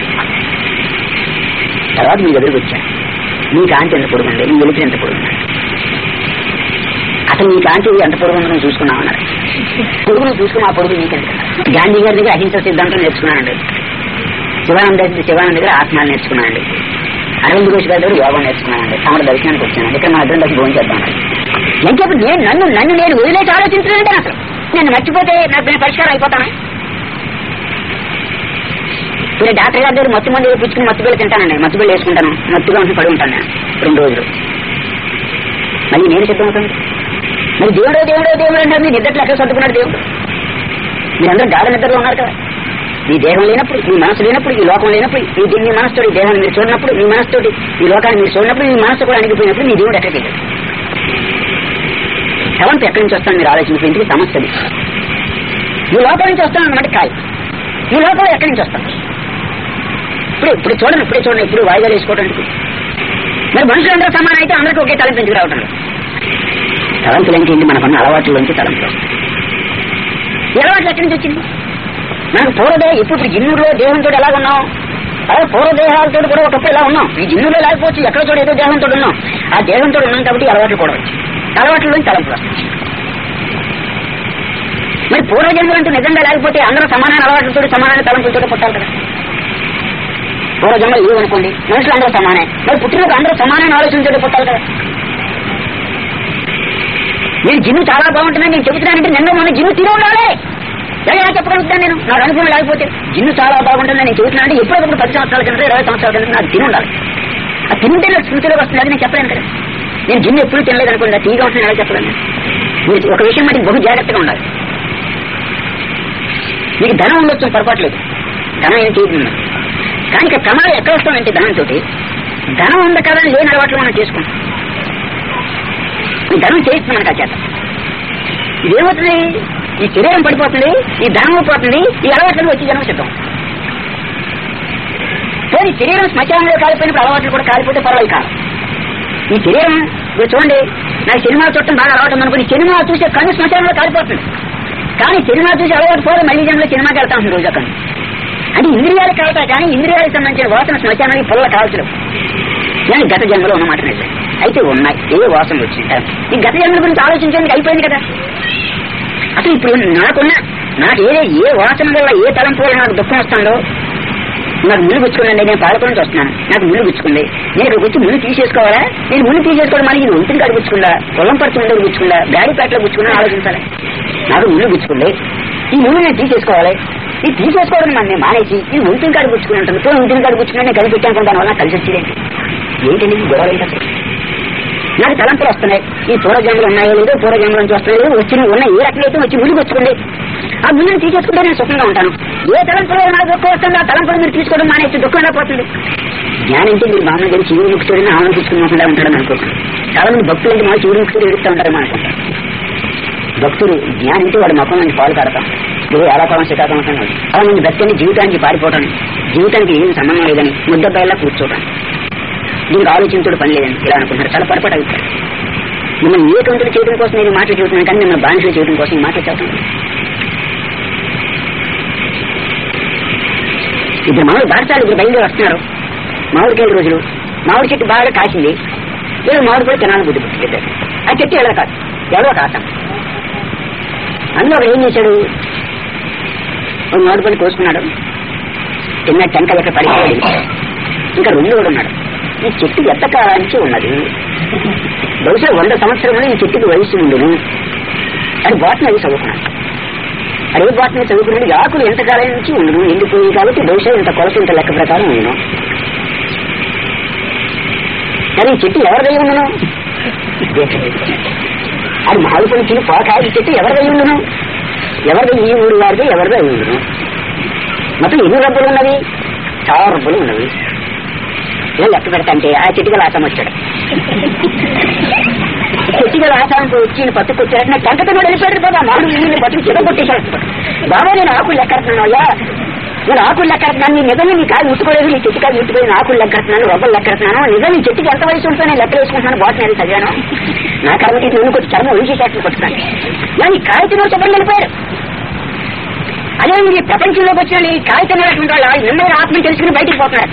తర్వాత మీ దగ్గరికి వచ్చాను మీ కాంతి ఎంత పొడుగు ఉంది నీ వెలికి ఎంత పొడుగు ఉంది అసలు నీ కాంతి ఎంత పొడుగు ఉందో నువ్వు చూసుకున్నావు పొడుగును చూసుకుని ఆ పొడుగు నీకెంత గాంధీ గారి దగ్గర అహింస సిద్ధాంతం నేర్చుకున్నానండి శివానంద దగ్గర శివానంద దగ్గర ఆత్మాలు నేర్చుకున్నానండి అరవింద్ ఘోష్ గారి దగ్గర యోగం నేర్చుకున్నానండి తమడు దర్శనానికి వచ్చాను ఇక్కడ మా ఇద్దరం కలిసి భోజనం చేద్దాం ఎంతసేపు నేను నన్ను నన్ను నేను వదిలేసి ఆలోచించలేదంటే అసలు నేను మర్చిపోతే నాకు నేను పరిష్కారం అయిపోతాను ఇప్పుడు డాక్టర్ గారి దగ్గర మత్తు మంది పుచ్చుకుని మత్తు బిళ్ళ తింటానండి మత్తు బిళ్ళ వేసుకుంటాను మత్తుగా ఉండి పడి ఉంటాను నేను రెండు రోజులు మళ్ళీ నేను సిద్ధమవుతాను మరి దేవుడో దేవుడో దేవుడు అంటే మీ నిద్రలో ఎక్కడ సర్దుకున్నాడు దేవుడు మీరందరూ గాఢ నిద్రలో ఉన్నారు కదా మీ దేహం లేనప్పుడు మీ మనసు లేనప్పుడు ఈ లోకం లేనప్పుడు ఈ దీన్ని మీ మనసుతో ఈ దేహాన్ని మీరు చూడనప్పుడు మీ మనసుతోటి ఈ లోకాన్ని మీరు చూడనప్పుడు మీ మనసు కూడా అణిగిపోయినప్పుడు మీ దేవుడు ఎక్కడికి వెళ్ళాడు సెవెంత్ ఎక్కడి నుంచి వస్తాను మీరు ఆలోచించి ఇంటికి సమస్యది ఈ లోపల నుంచి వస్తాను అన్నమాట కాయ ఈ లోపల ఎక్కడి నుంచి వస్తాను ఇప్పుడు ఇప్పుడు చూడండి ఇప్పుడే చూడండి ఇప్పుడు వాయిదాలు వేసుకోవడానికి మరి మనుషులందరూ సమానం అయితే అందరికీ ఒకే తలం పెంచుకు రావటం లేదు తలంపులు ఏంటి మనకున్న అలవాట్లలోంచి తలంపులు ఈ అలవాట్లు ఎక్కడి నుంచి వచ్చింది మనకు పూర్వదే ఇప్పుడు జిన్నులో దేవునితో ఎలా ఉన్నాం అలా పూర్వదేహాలతో కూడా ఒకప్పుడు ఎలా ఉన్నాం ఈ జిన్నులో లేకపోవచ్చు ఎక్కడ చూడ ఏదో దేహంతో ఉన్నాం ఆ దేహంతో ఉన్నాం కాబట్టి ఈ అలవాట్లు కూడా వచ్చాయి అలవాట్లలోంచి తలంపులు వస్తాయి మరి పూర్వజన్మలు అంటూ నిజంగా లేకపోతే అందరూ సమానమైన అలవాట్లతో సమానమైన తలంపులతో పుట్టాలి కదా పూర్వజన్మలు లేవనుకోండి మనుషులు అందరూ సమానే మరి పుట్టినప్పుడు అందరూ సమానమైన ఆలోచనతో పుట్టాలి కదా నేను జిన్ను చాలా బాగుంటుందని నేను చెబుతున్నానంటే నిన్న మొన్న జిన్ను తిని ఉండాలి ఎలా చెప్పగలుగుతాను నేను నాకు అనుభవం లేకపోతే జిన్ను చాలా బాగుంటుందని నేను చెబుతున్నానంటే ఎప్పుడప్పుడు పది సంవత్సరాల కింద ఇరవై సంవత్సరాల కింద నాకు తిని ఉండాలి ఆ తింటే నాకు స్మృతిలోకి వస్తుంది అది నేను చెప్పలేను కదా నేను జిన్ను ఎప్పుడు తినలేదు అనుకోండి ఆ తీగా ఉంటుంది ఎలా చెప్పలేను మీరు ఒక విషయం మటుకు బహు జాగ్రత్తగా ఉండాలి మీకు ధనం ఉండొచ్చు పొరపాట్లేదు ధనం ఏం చేయదు కానీ ఇక ప్రమాదం ఎక్కడ వస్తామంటే ధనంతో ధనం ఉంది కదా అని లేని అలవాట్లు మనం చేసుకుంటాం ఈ ధనం చేయిస్తుంది మనకు ఆ చేత ఇదేమవుతుంది ఈ శరీరం పడిపోతుంది ఈ ధనం పోతుంది ఈ అలవాట్లు వచ్చి జన్మ సిద్ధం పోనీ శరీరం శ్మశానంలో కాలిపోయినప్పుడు అలవాట్లు కూడా కాలిపోతే పర్వాలేదు కాదు ఈ శరీరం మీరు చూడండి నాకు సినిమా చూడటం బాగా అలవాటు అనుకుని సినిమా చూసే కన్ను శ్మశానంలో కాలిపోతుంది కానీ సినిమా చూసి అలవాటు పోతే మళ్ళీ జన్మలో సినిమాకి వెళ్తా ఉంటుంది రోజు అక్కడ అంటే ఇంద్రియాలు కావటా కానీ ఇంద్రియాలకు సంబంధించిన వాసన శ్మశానానికి పొల్ల కావాల్సిన కానీ గత జన్మలో ఉన్నమాట నిజం అయితే ఉన్నాయి ఏ వాసనలు వచ్చినాయి ఈ గత జన్మల గురించి ఆలోచించేందుకు అయిపోయింది కదా అసలు ఇప్పుడు నాకున్న నాకు ఏ ఏ వాసన వల్ల ఏ తలంపు వల్ల నాకు దుఃఖం వస్తుందో నాకు ముళ్ళు గుచ్చుకుందండి నేను పాలకుల నుంచి వస్తున్నాను నాకు ముళ్ళు గుచ్చుకుంది నేను ఇక్కడికి వచ్చి ముళ్ళు తీసేసుకోవాలా నేను ముళ్ళు తీసేసుకోవడం మళ్ళీ ఇది ఒంటిని కాడ గుచ్చుకుందా పొలం పడుతు ఉండదు గుచ్చుకుందా బ్యాడీపేటలో గుచ్చుకున్నా ఆలోచించాలి నాకు ముళ్ళు గుచ్చుకుంది ఈ ముళ్ళు నేను తీసేసుకోవాలి ఇది తీసేసుకోవడం మన మానేసి ఇది ఒంటిని కాడ గుచ్చుకుని ఉంటుంది పోయి ఒంటిని కాడ గుచ్చుకుని నేను కలిసి పెట్టాను దాని వల్ల కలిసి వచ్చేదేంటి ఏంటండి ఈ గొడవ ఏంటి అసలు? నాకు తలంపులు వస్తున్నాయి ఈ పూర్వజన్మలు ఉన్నాయో లేదో పూర్వజన్మల నుంచి వస్తున్నాయో వచ్చిన ఉన్న ఏ రకమైతే వచ్చి ముళ్ళు గుచ్చుకుంది ఆ ముళ్ళని తీసేసుకుంటే నేను సుఖంగా ఉంటాను ఏ తలంపులో నాకు దుఃఖం వస్తుంది ఆ తలంపులు మీరు తీసుకోవడం మానేసి దుఃఖం పోతుంది జ్ఞానం అంటే మీరు మామూలు గారి శివుడు ముక్తుడిని ఆమెను తీసుకున్నకుండా ఉంటాడని అనుకుంటున్నాను చాలా మంది భక్తులు అంటే మా శివుడు ముక్తుడు ఎడుస్తూ ఉంటారు అనుకుంటారు భక్తుడు జ్ఞానం అంటే వాడి ముఖం నుంచి పాలు కడతాం ఏదో ఎలా కాలం శిఖాతం అలా మంది భక్తుని జీవితానికి పారిపోవటం జీవితానికి ఏం సంబంధం లేదని ముద్ద బయలా కూర్చోవటం దీనికి ఆలోచించుడు పని లేదని ఇలా అనుకుంటారు చాలా పొరపాటు అవుతారు మిమ్మల్ని ఏ కంతులు చేయడం కోసం నేను మాటలు చెబుతున్నాను కానీ మిమ్మల్ని బానిసలు చేయడం కోసం ఈ మాటలు చెప్తాను ఇప్పుడు మామిడి బారసాలు ఇప్పుడు బయలుదేరి వస్తున్నారు మామిడికాయల రోజులు మామిడి చెట్టు బాగా కాసింది ఏదో మామిడి కూడా తినాలని బుద్ధి పుట్టింది ఆ చెట్టు ఎలా కాదు ఎవరో కాసాం అందులో ఒకడు ఏం చేశాడు ఒక మామిడి పని కోసుకున్నాడు తిన్న టెంక లెక్క పడిపోయింది ఇంకా రెండు కూడా ఉన్నాడు ఈ చెట్టు ఎంత కాలానికి ఉన్నది బహుశా వంద సంవత్సరంలో ఈ చెట్టుకి వయసు ఉండును అది బాటని అది చదువుకున్నాడు అదే బాటని చదువుకున్నాడు ఈ ఆకులు ఎంత కాలం నుంచి ఉండును ఎండిపోయి కాబట్టి బహుశా ఇంత కొలత ఇంత లెక్క ప్రకారం ఉండును మరి ఈ చెట్టు ఎవరిదై ఉండును అది మామిడి తిని పోక ఈ చెట్టు ఎవరిదై ఉండును ఎవరిది ఈ ఊరి వారిది ఎవరిదో అయి ఉండును మొత్తం ఎన్ని రబ్బులు ఉన్నవి చాలా రబ్బులు ఉన్నవి ఇలా లెక్క పెడతాంటే ఆ చెట్టుగా లాసం వచ్చాడు చెట్టుగా లాసానికి వచ్చి ఈయన పట్టుకు వచ్చాడు గంటతో కూడా వెళ్ళిపోయాడు బాబా మామిడి వీళ్ళు పట్టుకు చెద కొట్టేశాడు బాబా నేను ఆకులు లెక్కడుతున్నాను అయ్యా నేను ఆకులు లెక్కడుతున్నాను నీ నిజంగా నీ కాయ ముట్టుకోలేదు నీ చెట్టు కాయ ముట్టుకోలేదు నేను ఆకులు లెక్కడుతున్నాను రొబ్బలు లెక్కడుతున్నాను నిజం నీ చెట్టుకి ఎంత వయసు ఉంటుందో నేను లెక్క వేసుకుంటున్నాను బాటని అది చదివాను నా కర్మకి నువ్వు కొట్టి చర్మం ఒలిచేసేట్లు కొట్టున్నాను కానీ కాయ తినో చెప్పండి వెళ్ళిపోయాడు అదే ఈ ప్రపంచంలోకి వచ్చిన ఈ కాయ తిన్నటువంటి వాళ్ళు నిన్న ఆత్మని తెలుసుకుని బయటికి పోతున్నారు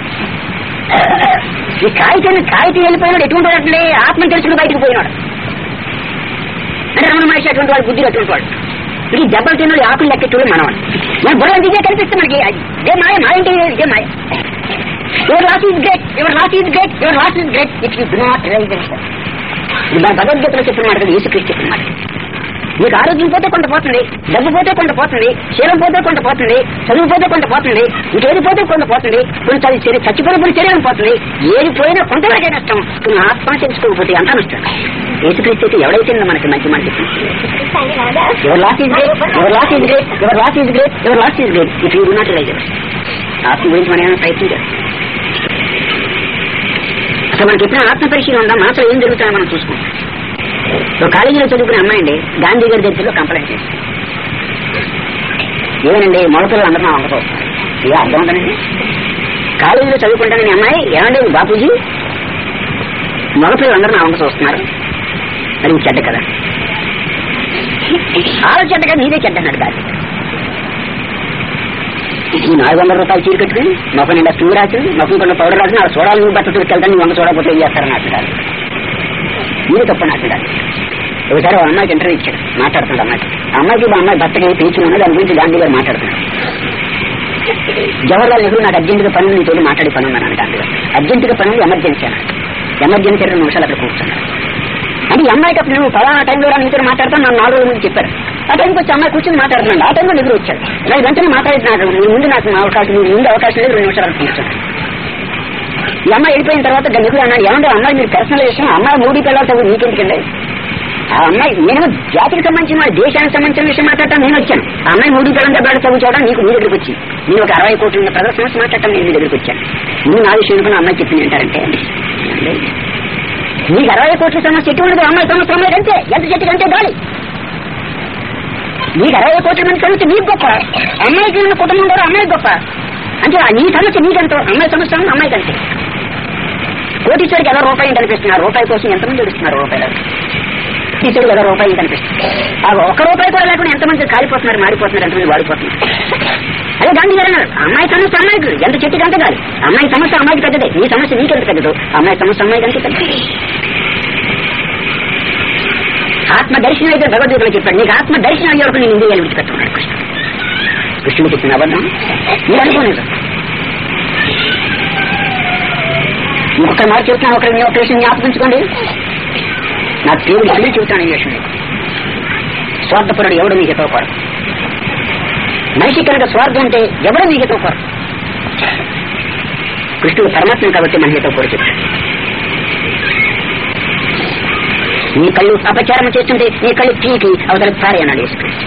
ఈ కాగితాన్ని కాగితం వెళ్ళిపోయినాడు ఎటువంటి వాడు ఆత్మని తెలుసుకుని బయటకు పోయినాడు అంటే రమణ మహర్షి అటువంటి వాడు బుద్ధి అటువంటి వాడు ఈ దెబ్బలు తిన్నాడు ఆకులు లెక్కెట్టుడు మనవాడు మన బుర్ర దిగే కనిపిస్తుంది మనకి ఇదే మాయ మాయ అంటే ఇదే మాయ your loss is great your loss is great your loss is great if you do not realise ఇది మన భగవద్గీతలో చెప్పిన మాట కదా యేసుక్రీస్తు చెప్పిన మాట మీకు ఆరోగ్యం పోతే కొంత పోతుంది డబ్బు పోతే కొంత పోతుంది శీలం పోతే కొంత పోతుంది చదువు పోతే కొంత పోతుంది ఇంకేది పోతే కొంత పోతుంది కొంత అది శరీ- చచ్చిపోయినప్పుడు శరీరం పోతుంది ఏది పోయినా కొంతవరకే నష్టం కొన్ని ఆత్మ తెలుసుకోకపోతే అంతా నష్టం యేసుక్రీస్తు అయితే ఎవడైతే మనకి మంచి మాట చెప్పింది ever loss is great ever loss is great ever loss is great ever loss is great if you do not realise ఆత్మ గురించి మనం ఏమైనా ప్రయత్నం చేస్తాం అసలు మనకి ఎప్పుడైనా ఆత్మ పరిశీలన ఉందా మనసులో ఏం జరుగుతుందో మనం చూసుకుంటాం ఒక కాలేజీలో చదువుకునే అమ్మాయి అండి గాంధీ గారి దగ్గరలో కంప్లైంట్ చేసింది ఏమనండి మగపిల్లలు అందరూ నా వంకతో ఇక అర్థం ఉందండి కాలేజీలో చదువుకుంటానని అమ్మాయి ఏమండి బాపూజీ మగపిల్లలు అందరూ నా వంక చూస్తున్నారు మరి ఇది చెడ్డ కదా ఆరో చెడ్డ కదా నీదే చెడ్డ అన్నాడు గాంధీ ఈ నాలుగు వందల రూపాయలు చీర కట్టుకుని మొక్క నిండా స్టూ రాసి మొక్క కొన్ని పౌడర్ రాసి నాకు చూడాలి నువ్వు బట్టలు వెళ్తాను నీ వంక చూడకపోతే ఏం చేస్తారని అంటున్నారు ఇది తప్ప నాకు ఒకసారి ఒక అమ్మాయికి ఇంటర్వ్యూ ఇచ్చాడు మాట్లాడుతున్నాడు అమ్మాయి ఆ అమ్మాయికి మా అమ్మాయి భర్తకి పీచి ఉన్నది దాని గురించి గాంధీ గారు మాట్లాడుతున్నాడు జవహర్లాల్ నెహ్రూ నాకు అర్జెంటుగా పని ఉంది తోటి మాట్లాడి పని ఉన్నాను గాంధీ గారు అర్జెంటుగా పని ఉంది ఎమర్జెన్సీ అన్నాడు ఎమర్జెన్సీ రెండు నిమిషాలు అక్కడ కూర్చున్నాడు అంటే ఈ అమ్మాయికి అప్పుడు నువ్వు పలానా టైంలో రా నీతో మాట్లాడతాను నన్ను నాలుగు రోజుల ముందు చెప్పారు ఆ టైంకి వచ్చి అమ్మాయి కూర్చొని మాట్లాడుతున్నాడు ఆ టైంలో నెహ్రూ వచ్చాడు నాకు వెంటనే మాట్లాడుతున్నాడు నీ ముందు నాకు నా అవకాశం నీ ముందు అవకాశం లేదు రెండు నిమిషాలు కూర్చోండి ఈ అమ్మాయి వెళ్ళిపోయిన తర్వాత నెహ్రూ అన్నాడు ఏమంటే అమ్మాయి మీరు పర్సనల్ విషయం అమ్మాయి మూడు పిల్లలతో మీకెందుకండి ఆ అమ్మాయి నేను జాతికి సంబంధించిన వాడి దేశానికి సంబంధించిన విషయం మాట్లాడటం నేను వచ్చాను ఆ అమ్మాయి మూడు పిల్లలతో బయట చదువు చూడడం నీకు మీ దగ్గరికి వచ్చి నేను ఒక అరవై కోట్ల ఉన్న ప్రజల సమస్య మాట్లాడటం నేను మీ దగ్గరికి వచ్చాను నువ్వు నా విషయం అనుకున్న అమ్మాయి చెప్పింది ఏంటారంటే నీకు అరవై కోట్ల సమస్య ఎటు ఉండదు అమ్మాయి సమస్య అమ్మాయి కంటే ఎంత చెట్టు కంటే గాలి నీకు అరవై కోట్ల మంది సమస్య నీకు గొప్ప అమ్మాయికి ఉన్న కుటుంబం కూడా అమ్మాయి గొప్ప అంటే ఆ నీ సమస్య నీకెంతో అమ్మాయి సమస్య అమ్మాయి కంటే కోటీశ్వరికి ఎలా రూపాయి కనిపిస్తున్నారు రూపాయి కోసం ఎంతమంది ఏడుస్తున్నారు రూపాయలు టీచర్లు ఎలా రూపాయి కనిపిస్తుంది ఆ ఒక్క రూపాయి కూడా లేకుండా ఎంతమంది కాలిపోతున్నారు మారిపోతున్నారు ఎంతమంది వాడిపోతున్నారు అదే గాంధీ గారు అన్నారు అమ్మాయి సమస్య అమ్మాయికి ఎంత చెట్టుకి అంత కాదు అమ్మాయి సమస్య అమ్మాయికి పెద్దదే నీ సమస్య నీకెంత పెద్దదు అమ్మాయి సమస్య అమ్మాయికి అంతే పెద్దది ఆత్మ దర్శనం అయితే భగవద్గీతలో చెప్పాడు నీకు ఆత్మ దర్శనం అయ్యే వరకు నేను ఇండియాలు విడిచిపెట్టుకున్నాడు కృష్ణ కృష్ణుడు చెప్పిన అబద్ధం మీరు అనుకోలేదు ఇంకొక మాట చెప్తున్నాను ఒకరి మీ ఒక విషయం జ్ఞాపకించుకోండి నా దేవుడు అన్నీ చెబుతాను ఈ విషయం స్వార్థపరుడు ఎవడు నీకు ఎతవపడు మనిషి కనుక స్వార్థం ఉంటే ఎవడు నీకు ఎతవపడు కృష్ణుడు పరమాత్మ కాబట్టి మన హితో కోరి చెప్తాడు నీ కళ్ళు అపచారం చేస్తుంటే నీ కళ్ళు పీకి అవతల పారే అన్నాడు యేసుక్రీస్తు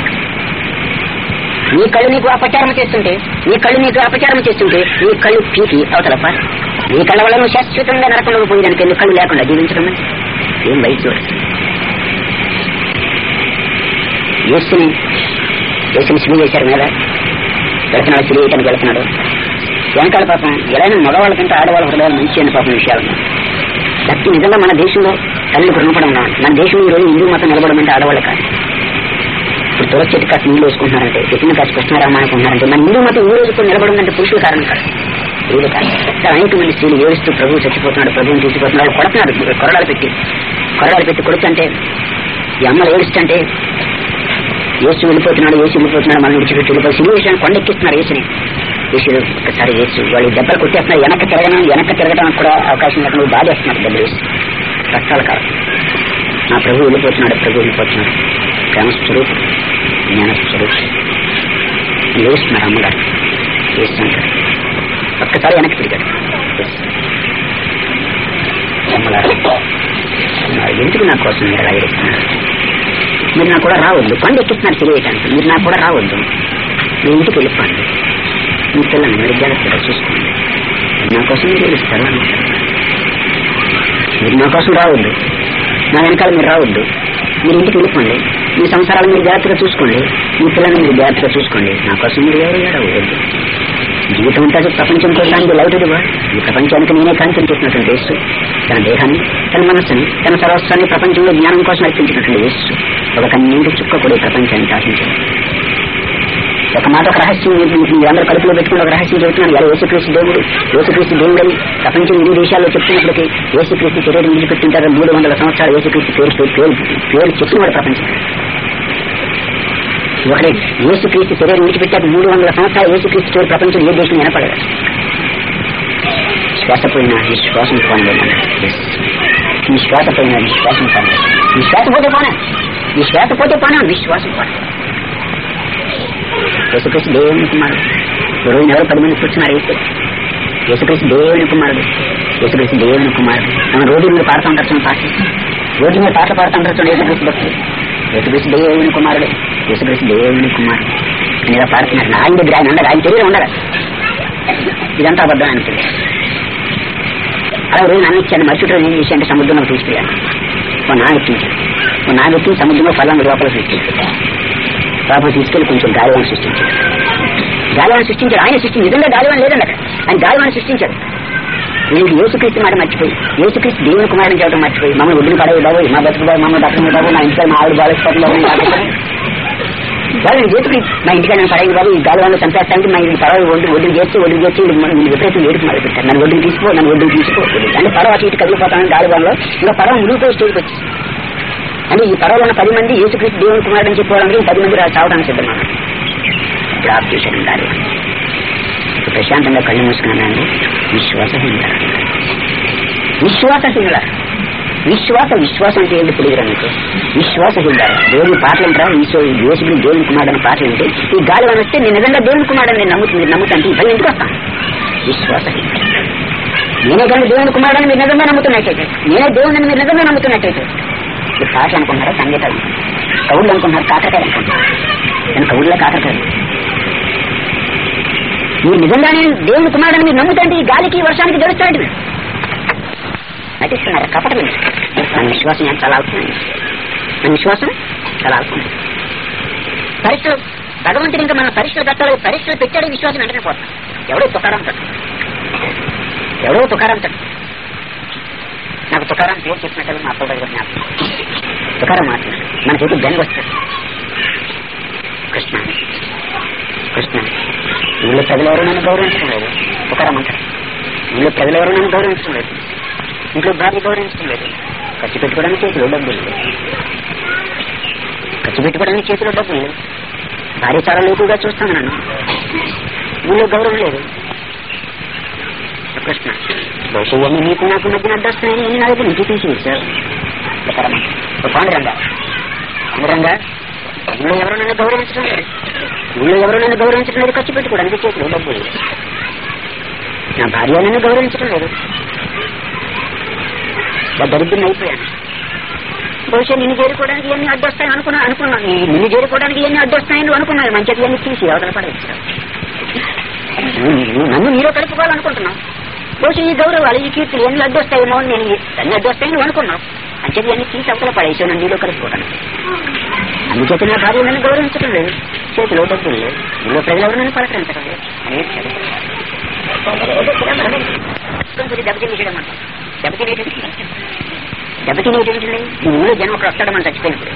నీ కళ్ళు నీకు అపచారం చేస్తుంటే నీ కళ్ళు నీకు అపచారం చేస్తుంటే నీ కళ్ళు పీకి అవతల పారే నీ కళ్ళ వల్ల నువ్వు శాశ్వతంగా నరకంలోకి పోయేదానికి నీ కళ్ళు లేకుండా జీవించడం అంటే ఏం వైద్యుడు యేసుని యేసుని సిలువ చేశారు మీద వెళ్తున్నాడు సిలువ వేయటానికి వెళ్తున్నాడు వెనకాల పాపం ఎలా మగవాళ్ళకంటే ఆడవాళ్ళ హృదయాలు మంచి అని పాపం విషయాలు భక్తి నిజంగా మన దేశంలో తల్లికి రుణపడి ఉన్నాం మన దేశం ఈ రోజు హిందూ మతం నిలబడమంటే ఆడవాళ్ళు కాదు ఇప్పుడు తులసి చెట్టు కాస్త నీళ్ళు వేసుకుంటున్నారంటే చెట్టుని కాస్త కృష్ణారామ అనుకుంటున్నారంటే మన హిందూ మతం ఈ రోజు కూడా నిలబడిందంటే పురుషుల కారణం కాదు స్త్రీలు కాదు అనేక మంది స్త్రీలు ఏడుస్తూ ప్రభువు చచ్చిపోతున్నాడు ప్రభువుని తీసుకుపోతున్నాడు వాళ్ళు కొడుతున్నారు కొరడాలు పెట్టి కొరడాలు పెట్టి కొడుతుంటే ఈ అమ్మలు ఏడుస్తుంటే యేసు వెళ్ళిపోతున్నాడు యేసు వెళ్ళిపోతున్నాడు మనం విడిచిపెట్టి వెళ్ళిపోయి సిలువ విషయాన్ని కొండెక్కిస్తున్నారు యేసుని యేసుడు ఒక్కసారి యేసు వాళ్ళు దెబ్బలు కొట్టేస్తున్నారు వెనక్కి తిరగడం వెనక్కి తిరగడానికి కూడా అవకాశం లేకుండా బాధేస్తున్నారు దెబ్బలు వేసి కష్టాల కాలం నా ప్రభు వెళ్ళిపోతున్నాడు ప్రభు వెళ్ళిపోతున్నాడు ప్రేమ స్వరూపం జ్ఞాన స్వరూపం లేస్తున్నారు అమ్మగారు వేస్తుంటారు ఒక్కసారి వెనక్కి తిరిగాడు ఎందుకు నా కోసం మీరు అలా ఏడుస్తున్నారు మీరు నాకు కూడా రావద్దు కొండ ఎక్కిస్తున్నారు తెలియటానికి మీరు నాకు కూడా రావద్దు మీ ఇంటికి వెళ్ళిపోండి మీ పిల్లల్ని మీరు జాగ్రత్తగా చూసుకోండి నా కోసం మీరు ఏడుస్తారు అన్నారు మీరు నా కోసం రావద్దు నా వెనకాల మీరు రావద్దు మీరు ఇంటికి వెళ్ళిపోండి మీ సంసారాలు మీరు జాగ్రత్తగా చూసుకోండి మీ పిల్లల్ని మీరు జాగ్రత్తగా చూసుకోండి నా కోసం మీరు ఎవరు ఏడవద్దు జీవితం అంతా ప్రపంచం కోసానికి లైట్ ఇది ఈ ప్రపంచానికి నేనే కాంతం చేసినటువంటి యేసు తన దేహాన్ని తన మనస్సుని తన సర్వస్వాన్ని ప్రపంచంలో జ్ఞానం కోసం అర్పించినటువంటి యేసు ఒక కన్నీటి చుక్క కూడా ఈ ప్రపంచానికి ఆశించారు ఒక మాట ఒక రహస్యం మీరు మీరందరూ కడుపులో పెట్టుకుని ఒక రహస్యం చెబుతున్నారు ఇలా యేసుక్రీస్తు దేవుడు యేసుక్రీస్తు దేవుడని ప్రపంచం ఇన్ని దేశాల్లో చెప్తున్నప్పటికీ యేసుక్రీస్తు శరీరం విడిచిపెట్టింటారు మూడు వందల సంవత్సరాలు యేసుక్రీస్తు పేరు పేరు పేరు పేరు చెప్పినవాడు ప్రపంచం ఒకడే యేసుక్రీస్తు శరీరం విడిచిపెట్టాక మూడు వందల సంవత్సరాలు యేసుక్రీస్తు పేరు ప్రపంచం ఏ దేశం వినపడదు శ్వాసపోయిన విశ్వాసం పొందలేదు ఈ శ్వాస పోయిన విశ్వాసం పొందలేదు ఈ శ్వాస పోతే పోనా ఈ శ్వాస పోతే పోనా విశ్వాసం పొందలేదు యేసుక్రీస్తు దేవుని కుమారుడు గురువుని ఎవరు పది మంది కూర్చున్నారు యేసు యేసుక్రీస్తు దేవుని కుమారుడు యేసుక్రీస్తు దేవుని కుమారుడు మనం రోడ్డు మీద పాడుతూ ఉంటారు చూడండి పాటలు రోడ్డు మీద పాటలు పాడుతూ ఉంటారు చూడండి యేసుక్రీస్తు భక్తులు యేసుక్రీస్తు దేవుని కుమారుడు యేసుక్రీస్తు దేవుని కుమారుడు అని ఇలా పాడుతున్నారు ఆయన దగ్గర ఆయన ఉండదు ఆయన తెలియదు ఉండదు ఇదంతా అబద్ధం ఆయన తెలియదు అలా రోజు నాన్న ఇచ్చాను మరుసటి రోజు ఏం చేసి అంటే సముద్రంలో తీసుకెళ్ళాను ఓ నా ఎక్కించాను ఓ నా ఎక్కి సముద్రంలో ఫలాన్ని లోపల తీసుకెళ్ళాను పాపం తీసుకెళ్లి కొంచెం గాలివాన్ని సృష్టించాడు గాలివాన్ని సృష్టించాడు ఆయన సృష్టించి నిజంగా గాలివాన్ లేదండి అక్కడ ఆయన గాలివాన్ని సృష్టించాడు వీళ్ళకి యేసుక్రీస్తు మాట మర్చిపోయి యేసుక్రీస్తు దేవుని కుమారుని చెప్పడం మర్చిపోయి మమ్మల్ని ఒడ్డుని పడవి బాబు మా బతుకు బాబు మమ్మల్ని దక్కని బాబు మా ఇంటికి మా ఆవిడ బాలేకపోతుంది బాబు వాళ్ళు చెప్పి మా ఇంటికి నేను పడేది బాబు ఈ గాలివాన్ని చంపేస్తానికి మా ఇంటికి పడవ ఒడ్డు ఒడ్డుకు చేర్చి ఒడ్డుకు చేర్చి వీళ్ళు మన వీళ్ళు విపరీతం ఏడుపు మొదలు పెట్టారు నన్ను ఒడ్డుకు తీసుకో నన్ను ఒడ్డుకు తీసుకో అంటే పడవ అటు ఇటు కదిలిపోతాను గాలివాన్లో ఇంకా పడవ మునిగిపోయి స్టేజ్కి వచ్చి అంటే ఈ పడవలో ఉన్న పది మంది యేసుక్రీస్తు దేవుని కుమారుడు అని చెప్పుకోవడానికి ఈ పది మంది రా- చావడానికి సిద్ధమన్నారు ఇప్పుడు ఆఫ్ చేశాను గాలి ఇప్పుడు ప్రశాంతంగా కళ్ళు మూసుకున్నానండి విశ్వాసహీనుల విశ్వాసహీనుల విశ్వాస విశ్వాసం అంటే ఏంటి తెలియదురా మీకు విశ్వాసహీనుల దేవుని పాటలు అంటారా యేసుకుని దేవుని కుమారుడు అనే పాటలు ఏంటి ఈ గాలి అని వస్తే నేను నిజంగా దేవుని కుమారుడు నేను నమ్ముతుంది మీరు నమ్ముతాను ఈ భయం ఎందుకు వస్తాను విశ్వాసహీనుల నేనే కానీ దేవుని కుమారుడని మీరు నిజంగా నమ్ముతున్నట్టయితే నేనే దేవుని మీరు నిజంగా నమ్ముతున్నట్టయితే ఈ భాష అనుకుంటారా సంగీతాలు కవుళ్ళు అనుకుంటున్నారు కాకరకాయలు అనుకుంటున్నారు నేను కవుల్లో కాకరకాయలు మీరు నిజంగానే దేవుని కుమారుడని మీరు నమ్ముతంటే ఈ గాలికి వర్షానికి గడుస్తాడు నటిస్తున్నారు కపటం నా విశ్వాసం ఎంత చాలా అవుతుంది నా విశ్వాసం చాలా అవుతుంది పరీక్షలు భగవంతుడు ఇంకా మన పరీక్షలు పెట్టాలి పరీక్షలు పెట్టాడు ఈ విశ్వాసం వెంటనే పోతాం ఎవడో తుకారం తట్టు ఎవడో తుకారం తట్టు నాకు తుకారం పేరు చెప్పినట్టు మా అప్ప దగ్గర జ్ఞాపకం తుకారం మాట్లాడు మన చేతి బెంగ వస్తుంది కృష్ణ కృష్ణ వీళ్ళు ప్రజలెవరూ నన్ను గౌరవించడం లేదు తుకారం అంటారు వీళ్ళు ప్రజలెవరూ నన్ను గౌరవించడం లేదు ఇంట్లో భార్య గౌరవించడం లేదు ఖర్చు పెట్టుకోవడానికి చేతిలో డబ్బులు లేవు ఖర్చు పెట్టుకోవడానికి చేతిలో డబ్బులు లేవు భార్య చాలా లోకుగా చూస్తాను నన్ను వీళ్ళు గౌరవం లేదు కృష్ణ బహుశా ఇవన్నీ నీకు నాకు మధ్యన అడ్డొస్తున్నాయని ఎన్ని నా దగ్గర నుంచి తీసి ఇచ్చారు పాండురంగా పాండురంగా ఊళ్ళో ఎవరు నన్ను గౌరవించడం లేదు ఊళ్ళో ఎవరు నన్ను గౌరవించడం లేదు ఖర్చు పెట్టుకోవడానికి చేతిలో డబ్బులు లేవు. నా భార్య నన్ను గౌరవించడం లేదు నా దరిద్రం అయిపోయాను బహుశా నిన్ను చేరుకోవడానికి ఇవన్నీ అడ్డొస్తాయని అనుకున్నా అనుకున్నాను ఈ నిన్ను చేరుకోవడానికి ఇవన్నీ అడ్డొస్తాయని నువ్వు అనుకున్నాను మంచిది ఇవన్నీ తీసి అవతల పడేస్తావు నువ్వు నన్ను నీలో కలుపుకోవాలనుకుంటున్నావు బహుశా ఈ గౌరవాలు ఈ కీర్తులు ఎన్ని అడ్డొస్తాయేమో అని నేను అన్ని అడ్డొస్తాయని నువ్వు అనుకున్నావు అంచేది ఇవన్నీ తీసి అవతల పడేసావు నన్ను నీలో కలుపుకోవడానికి అందుచేత నా భార్య నన్ను గౌరవించడం లేదు చేతిలో డబ్బులు లేదు నీలో ప్రజలు ఎవరు నన్ను పలకరించడం లేదు అనేది కొంచెం దెబ్బతినేయడం అంటాం దెబ్బతినేటండి దెబ్బతినేటండి ఈ ఊళ్ళో జనం ఒకడు వస్తాడు మనం చచ్చిపోయినప్పుడు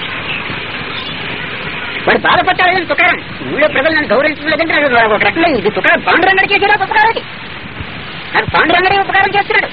వాడు బాధపడతాడు తుకారం ఊళ్ళో ప్రజలు నన్ను గౌరవించడం లేదంటే నాకు ఒక రకంగా ఇది తుకారం పాండురంగడి చేసేదా ఉపకారానికి నాకు పాండురంగడే ఉపకారం చేస్తున్నాడు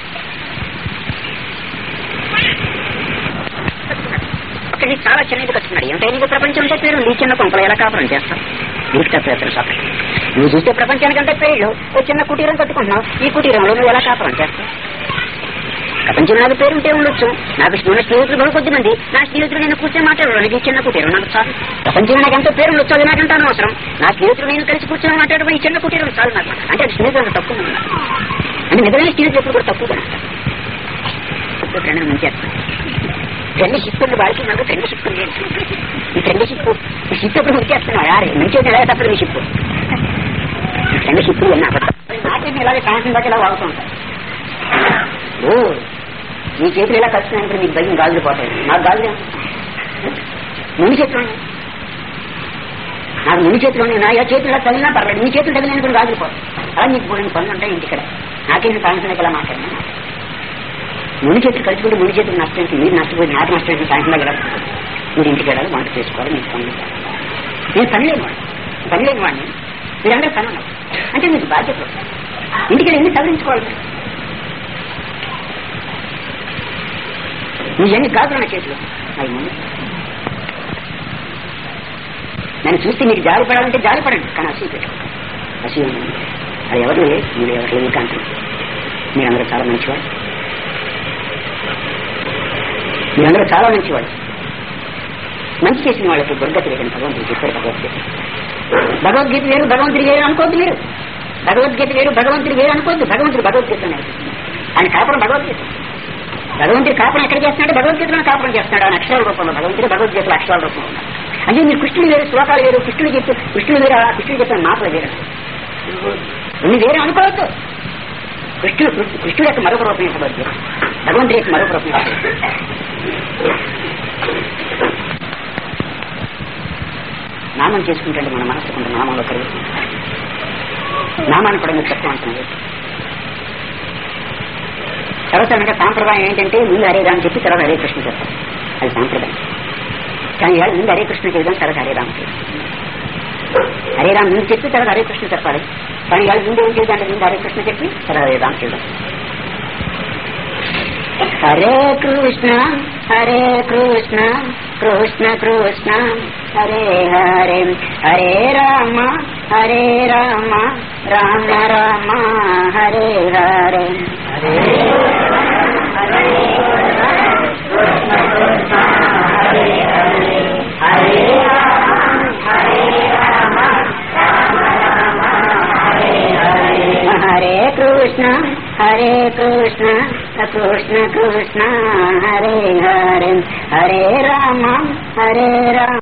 అక్కడికి చాలా చిన్నది కట్టుకున్నాడు ఏమిటైనా నీకు ప్రపంచం అంటే పేరు నీ చిన్న కొంపలు ఎలా కాపురం చేస్తాం నీకు చెప్పేస్తారు సార్ నువ్వు చూస్తే ప్రపంచానికంటే పేర్లు ఓ చిన్న కుటీరం కట్టుకుంటున్నావు ఈ కుటీరంలో నువ్వు ఎలా కాపురం చేస్తావు ప్రపంచం నాకు పేరుంటే ఉండొచ్చు నాకు ఉన్న స్నేహితులు బహు కొద్ది మంది నా స్నేహితులు నేను కూర్చొని మాట్లాడడానికి ఈ చిన్న కుటీరం నాకు చాలు ప్రపంచంలో నాకు ఎంతో పేరు ఉండొచ్చు అది నాకంటే అనవసరం నా స్నేహితులు నేను కలిసి కూర్చొని మాట్లాడడం ఈ చిన్న కుటీరం చాలు నాకు అంటే అది స్నేహితులు తక్కువ ఉంది. అంటే నిజమైన స్నేహితులు ఎప్పుడు కూడా తక్కువ కనుక ముంచేస్తాను ఫ్రెండ్షిప్ ఉంది వాళ్ళకి నాకు ఫ్రెండ్షిప్ ఉంది ఈ ఫ్రెండ్షిప్ ఈ షిప్ ఎప్పుడు ముచ్చేస్తున్నావు యారే మంచి ఎలా తప్పదు ఈ షిప్ ఈ ఫ్రెండ్షిప్ అన్న నాకేమి ఇలాగే కాన్సన్ దాకా ఇలా వాగుతూ ఉంటాయి ఓ నీ చేతులు ఎలా కలుస్తున్నాయంటే నీకు భయం గాజులు పోతాయి నాకు గాజులు ముందు చేతులు ఉన్నాయి. నాకు ముందు చేతులు ఉన్నాయి నా ఏ చేతులు ఇలా తగిలినా పర్లేదు నీ చేతులు తగిలిన కూడా గాజులు పోతాయి అలా నీకు మూడు పనులు ఉంటాయి ఇంటిక్కడ నాకేమి కాన్సన్ ఎలా మాట్లాడినా ముని చేతులు కలుసుకుంటే ముని చేతులు నష్టం మీరు నష్టపోయి నాకు నష్టం సాయంత్రం దగ్గర మీరు ఇంటికి వెళ్ళాలి వంట చేసుకోవాలి మీకు పనులు చేయాలి. నేను పని లేని వాడిని పని లేని వాడిని మీరందరూ పని ఉన్నారు అంటే మీకు బాధ్యత ఇంటికి వెళ్ళి ఎన్ని సవరించుకోవాలి మీరు? నీ ఎన్ని గాజులు నా చేతిలో అవి ముందు నన్ను చూస్తే మీకు జారి పడాలంటే జారి పడండి కానీ అసూ పెట్టుకోండి అసూ అది ఎవరు లేదు మీరు ఎవరు లేదు కాంతి మీరందరూ చాలా మంచివాడు మీరందరూ చాలా మంచివాడు మంచి చేసిన వాళ్ళకి దుర్గతి లేదని భగవంతుడు చెప్పారు భగవద్గీత భగవద్గీత వేరు భగవంతుడి వేరు అనుకోవద్దు మీరు భగవద్గీత వేరు భగవంతుడి వేరు అనుకోవద్దు భగవంతుడు భగవద్గీత నేర్పిస్తున్నాడు ఆయన కాపురం భగవద్గీత భగవంతుడి కాపురం ఎక్కడ చేస్తున్నాడు భగవద్గీతలో కాపురం చేస్తున్నాడు ఆయన అక్షరాల రూపంలో భగవంతుడు భగవద్గీతలో అక్షరాల రూపంలో ఉన్నాడు అంటే మీరు కృష్ణుడు వేరు శ్లోకాలు వేరు కృష్ణుడు చెప్పి కృష్ణుడు వేరు ఆ కృష్ణుడు చెప్పిన మాటలు వేరు ఇన్ని వేరే అనుకోవద్దు కృష్ణుడు కృష్ణుడు యొక్క మరొక రూపం యొక్క భగవద్గీత భగవంతుడి యొక్క మరొక రూపం యొక్క భగవద్గీత. నామం చేసుకుంటే మన మనసు కొంత నామంలో కలుగుతుంది నామాన్ని కూడా మీకు తక్కువ అంటున్నారు సర్వసాధారణంగా సాంప్రదాయం ఏంటంటే ముందు హరే రామ్ చెప్పి తర్వాత హరే కృష్ణ చెప్తారు అది సాంప్రదాయం కానీ ఇవాళ ముందు హరే కృష్ణ చెబుదాం తర్వాత హరే రామ్ చెబుదాం హరే రామ్ ముందు చెప్పి తర్వాత హరే కృష్ణ చెప్పాలి కానీ ఇవాళ ముందు ఏం చేద్దాం ముందు హరే కృష్ణ చెప్పి తర్వాత హరే రామ్ చెబుదాం హరే కృష్ణ హరే కృష్ణ కృష్ణ కృష్ణ హరే హరే హరే రామ హరే రామ రామ రామ హరే హరే హరే కృష్ణ హరే కృష్ణ కృష్ణ కృష్ణ హరే హరే హరే రామ హరే రామ